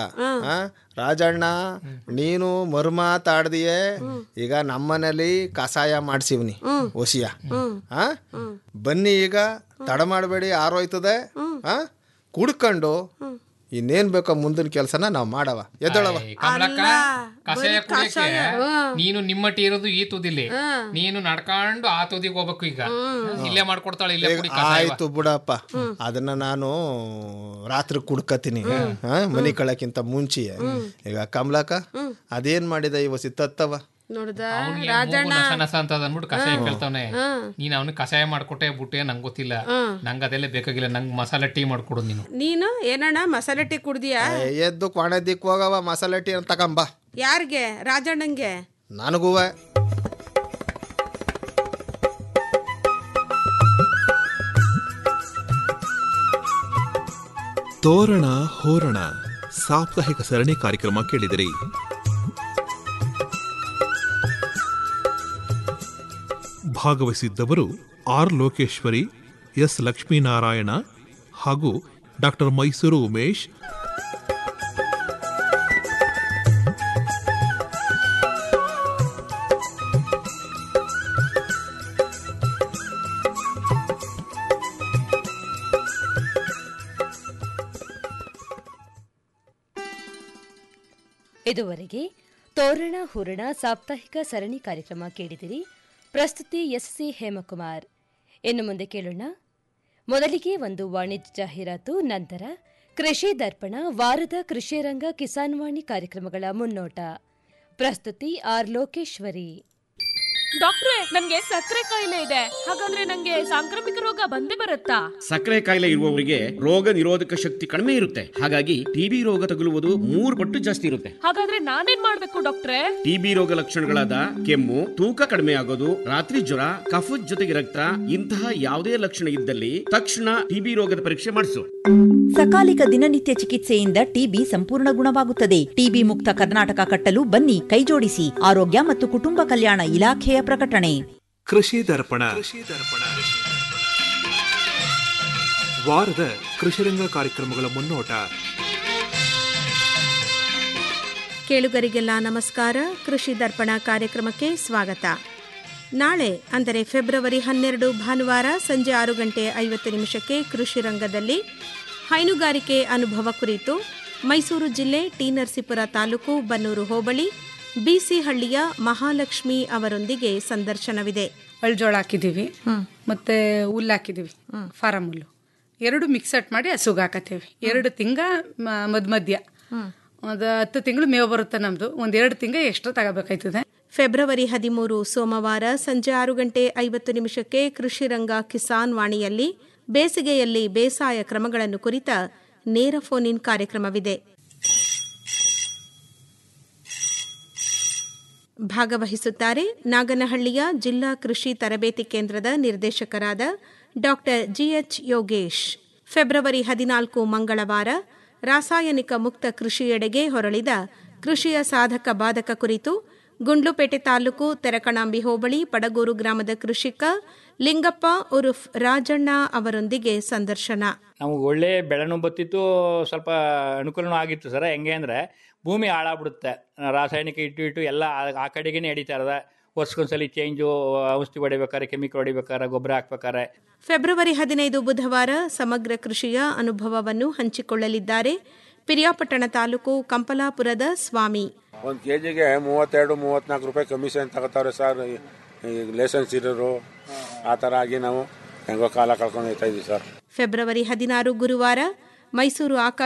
ರಾಜಣ್ಣ ನೀನು ಮರ್ಮಾತಾಡ್ದಿಯೇ ಈಗ ನಮ್ಮನೇಲಿ ಕಷಾಯ ಮಾಡ್ಸಿವ್ನಿ ಒಸಿಯ ಆ ಬನ್ನಿ ಈಗ ತಡ ಮಾಡಬೇಡಿ ಆರೋಯ್ತದೆ ಆ ಕುಡ್ಕೊಂಡು ಇನ್ನೇನ್ ಬೇಕೋ ಮುಂದಿನ ಕೆಲಸನ ನಾವು ಮಾಡವ ಎದ್ದಳವ ಏ, ಕಮಲಕ್ಕ ಕಷಾಯ ಕುಡಿಯಕ್ಕೆ ನೀನು ನಿಮ್ಮಟ್ಟಿ ಇರೋದು ಈ ತುದಿಲಿ ನೀನು ನಡ್ಕೊಂಡು ಆ ತುದಿಗೆ ಹೋಗ್ಬೇಕು ಈಗ ಇಲ್ಲೇ ಮಾಡ್ಕೊಡ್ತಾಳೆ ಇಲ್ಲೇ ಕುಡಿ ಕಷಾಯವ. ಆಯ್ತು ಬಿಡಪ್ಪ ಅದನ್ನ ನಾನು ರಾತ್ರಿ ಕುಡ್ಕತೀನಿ ಆ, ಮನಿ ಕಳಕ್ಕಿಂತ ಮುಂಚೆ ಈಗ ಕಮಲಕ್ಕ ಅದೇನ್ ಮಾಡಿದ ಇವಸಿ ತತ್ತವ ನೋಡ್ದ ಅವ್ನಿಗೆ ರಾಜಣ್ಣ ಮೂಗು ನಸ ನಸ ಅಂತ ಅಂದ್ಬಿಟ್ಟು ಕಷಾಯ ಕೇಳ್ತಾವನೆ ನೀನ್ ಅವನಿಗೆ ಕಷಾಯ ಮಾಡ್ಕೊಟ್ಟೆ ಬುಟ್ಟೆ ನಂಗೆ ಗೊತ್ತಿಲ್ಲ ನಂಗೆ ಅದೆಲ್ಲ ಬೇಕಾಗಿಲ್ಲ ನಂಗೆ ಮಸಾಲೆ ಟೀ ಮಾಡ್ಕೊಡು ನೀನು ನೀನು ಏನಣ್ಣ ಮಸಾಲೆ ಟೀ ಕುಡ್ದಿಯಾ ಏ, ಎದ್ದು ಕೊನೆ ದಿಕ್ ಹೋಗವ ಮಸಾಲೆ ಟೀ ಅಂತ ತಗೊಂಬ ಯಾರ್ಗೆ ರಾಜಣ್ಣಂಗೆ ನನಗೂವ ತೋರಣ ಹೋರಣ ಸಾಪ್ತಾಹಿಕ ಸರಣಿ ಕಾರ್ಯಕ್ರಮ ಕೇಳಿದಿರಿ ಭಾಗವಹಿಸಿದ್ದವರು ಆರ್ ಲೋಕೇಶ್ವರಿ ಎಸ್ ಲಕ್ಷ್ಮೀನಾರಾಯಣ ಹಾಗೂ ಡಾಕ್ಟರ್ ಮೈಸೂರು ಉಮೇಶ್ ಇದುವರೆಗೆ ತೋರಣ ಹೂರಣ ಸಾಪ್ತಾಹಿಕ ಸರಣಿ ಕಾರ್ಯಕ್ರಮ ಕೇಳಿದಿರಿ ಪ್ರಸ್ತುತಿ ಎಸ್ಸಿ ಹೇಮಕುಮಾರ್ ಇನ್ನು ಮುಂದೆ ಕೇಳೋಣ ಮೊದಲಿಗೆ ಒಂದು ವಾಣಿಜ್ಯ ಜಾಹೀರಾತು ನಂತರ ಕೃಷಿ ದರ್ಪಣ ವಾರದ ಕೃಷಿ ರಂಗ ಕಿಸಾನ್ ವಾಣಿ ಕಾರ್ಯಕ್ರಮಗಳ ಮುನ್ನೋಟ ಪ್ರಸ್ತುತಿ ಆರ್ ಲೋಕೇಶ್ವರಿ ಡಾಕ್ಟ್ರೆ ನನ್ಗೆ ಸಕ್ಕರೆ ಕಾಯಿಲೆ ಇದೆ ಹಾಗಾದ್ರೆ ನಂಗೆ ಸಾಂಕ್ರಾಮಿಕ ರೋಗ ಬಂದೇ ಬರುತ್ತಾ ಸಕ್ಕರೆ ಕಾಯಿಲೆ ಇರುವವರಿಗೆ ರೋಗ ನಿರೋಧಕ ಶಕ್ತಿ ಕಡಿಮೆ ಇರುತ್ತೆ ಹಾಗಾಗಿ ಟಿಬಿ ರೋಗ ತಗುಲುವುದು ಮೂರು ಪಟ್ಟು ಜಾಸ್ತಿ ಇರುತ್ತೆ ಹಾಗಾದ್ರೆ ನಾನೇನ್ ಮಾಡ್ಬೇಕು ಡಾಕ್ಟ್ರೆ ಟಿಬಿ ರೋಗ ಲಕ್ಷಣಗಳಾದ ಕೆಮ್ಮು ತೂಕ ಕಡಿಮೆ ಆಗೋದು ರಾತ್ರಿ ಜ್ವರ ಕಫದ ಜೊತೆಗೆ ರಕ್ತ ಇಂತಹ ಯಾವುದೇ ಲಕ್ಷಣ ಇದ್ದಲ್ಲಿ ತಕ್ಷಣ ಟಿಬಿ ರೋಗದ ಪರೀಕ್ಷೆ ಮಾಡಿಸು ಸಕಾಲಿಕ ದಿನನಿತ್ಯ ಚಿಕಿತ್ಸೆಯಿಂದ ಟಿಬಿ ಸಂಪೂರ್ಣ ಗುಣವಾಗುತ್ತದೆ ಟಿಬಿ ಮುಕ್ತ ಕರ್ನಾಟಕ ಕಟ್ಟಲು ಬನ್ನಿ ಕೈಜೋಡಿಸಿ ಆರೋಗ್ಯ ಮತ್ತು ಕುಟುಂಬ ಕಲ್ಯಾಣ ಇಲಾಖೆಯ ಪ್ರಕಟಣೆ ಕೃಷಿ ದರ್ಪಣ ವಾರದ ಕೃಷಿರಂಗ ಕಾರ್ಯಕ್ರಮಗಳ ಮುನ್ನೋಟ ಕೇಳುಗರಿಗೆಲ್ಲ ನಮಸ್ಕಾರ ಕೃಷಿ ದರ್ಪಣ ಕಾರ್ಯಕ್ರಮಕ್ಕೆ ಸ್ವಾಗತ ನಾಳೆ ಅಂದರೆ ಫೆಬ್ರವರಿ ಹನ್ನೆರಡು ಭಾನುವಾರ ಸಂಜೆ ಆರು ಗಂಟೆ ಐವತ್ತು ನಿಮಿಷಕ್ಕೆ ಕೃಷಿ ರಂಗದಲ್ಲಿ ಹೈನುಗಾರಿಕೆ ಅನುಭವ ಕುರಿತು ಮೈಸೂರು ಜಿಲ್ಲೆ ಟಿ ನರಸೀಪುರ ತಾಲೂಕು ಬನ್ನೂರು ಹೋಬಳಿ ಬಿಸಿ ಹಳ್ಳಿಯ ಮಹಾಲಕ್ಷ್ಮಿ ಅವರೊಂದಿಗೆ ಸಂದರ್ಶನವಿದೆ ಅಳ್ಜೋಳ ಹಾಕಿದೀವಿ ಮತ್ತೆ ಹುಲ್ಲು ಹಾಕಿದೀವಿ ಫಾರಂ ಹುಲ್ಲು ಎರಡು ಮಿಕ್ಸಟ್ ಮಾಡಿ ಹಸುಗೆ ಹಾಕತ್ತೀವಿ ಎರಡು ತಿಂಗ ಮ- ಮಧ್ಯ ಮಧ್ಯ ಒಂದು ಹತ್ತು ತಿಂಗಳು ಮೇವು ಬರುತ್ತೆ ನಮ್ದು ಒಂದ್ ಎರಡು ತಿಂಗ ಎಕ್ಸ್ಟ್ರಾ ತಗೋಬೇಕಾಯ್ತದೆ ಫೆಬ್ರವರಿ ಹದಿಮೂರು ಸೋಮವಾರ ಸಂಜೆ ಆರು ಗಂಟೆ ಐವತ್ತು ನಿಮಿಷಕ್ಕೆ ಕೃಷಿ ರಂಗ ಕಿಸಾನ್ ವಾಣಿಯಲ್ಲಿ ಬೇಸಿಗೆಯಲ್ಲಿ ಬೇಸಾಯ ಕ್ರಮಗಳನ್ನು ಕುರಿತ ನೇರ ಫೋನ್ ಇನ್ ಕಾರ್ಯಕ್ರಮವಿದೆ ಭಾಗವಹಿಸುತ್ತಾರೆ ನಾಗನಹಳ್ಳಿಯ ಜಿಲ್ಲಾ ಕೃಷಿ ತರಬೇತಿ ಕೇಂದ್ರದ ನಿರ್ದೇಶಕರಾದ ಡಾಕ್ಟರ್ ಜಿಎಚ್ ಯೋಗೇಶ್ ಫೆಬ್ರವರಿ ಹದಿನಾಲ್ಕು ಮಂಗಳವಾರ ರಾಸಾಯನಿಕ ಮುಕ್ತ ಕೃಷಿಯೆಡೆಗೆ ಹೊರಳಿದ ಕೃಷಿಯ ಸಾಧಕ ಬಾಧಕ ಕುರಿತು ಗುಂಡ್ಲುಪೇಟೆ ತಾಲೂಕು ತೆರಕಣಾಂಬಿ ಹೋಬಳಿ ಪಡಗೂರು ಗ್ರಾಮದ ಕೃಷಿಕ ಲಿಂಗಪ್ಪ ಉರುಫ್ ರಾಜಣ್ಣ ಅವರೊಂದಿಗೆ ಸಂದರ್ಶನ ನಮಗೆ ಒಳ್ಳೆ ಬೆಳೆನೂ ಬತ್ತಿತ್ತು ಸ್ವಲ್ಪ ಅನುಕೂಲನೂ ಆಗಿತ್ತು ಸರ್ ಹೆಂಗೆ ಅಂದರೆ ಭೂಮಿ ಹಾಳಾಗ್ಬಿಡುತ್ತೆ ರಾಸಾಯನಿಕ ಇಟ್ಟು ಇಟ್ಟು ಎಲ್ಲ ಆ- ಆ ಕಡೆಗೇ ನಡೀತಾ ಇರೋದ ವರ್ಷಕ್ಕೊಂದ್ಸಲಿ ಚೇಂಜು ಔಷಧಿ ಹೊಡಿಬೇಕಾರೆ ಕೆಮಿಕಲ್ ಹೊಡಿಬೇಕಾರೆ ಗೊಬ್ಬರ ಹಾಕ್ಬೇಕಾರೆ ಫೆಬ್ರವರಿ ಹದಿನೈದು ಬುಧವಾರ ಸಮಗ್ರ ಕೃಷಿಯ ಅನುಭವವನ್ನು ಹಂಚಿಕೊಳ್ಳಲಿದ್ದಾರೆ ಪಿರಿಯಾಪಟ್ಟಣ ತಾಲೂಕು ಕಂಪಲಾಪುರದ ಸ್ವಾಮಿ ಒಂದು ಕೆ ಜಿಗೆ ಮೂವತ್ತೆರಡು ಮೂವತ್ನಾಲ್ಕು ರೂಪಾಯಿ ಕಮಿಷನ್ ತಗೋತಾವ್ರೆ ಸರ್ ಲೈಸೆನ್ಸ್ ಇರೋರು ಆ ಥರ ಆಗಿ ನಾವು ಹೆಂಗೋ ಕಾಲ ಕಳ್ಕೊಂಡು ಹೋಗ್ತಾ ಇದೀವಿ ಸರ್ ಫೆಬ್ರವರಿ ಹದಿನಾರು ಗುರುವಾರ ಮೈಸೂರು ಆಕಾಶ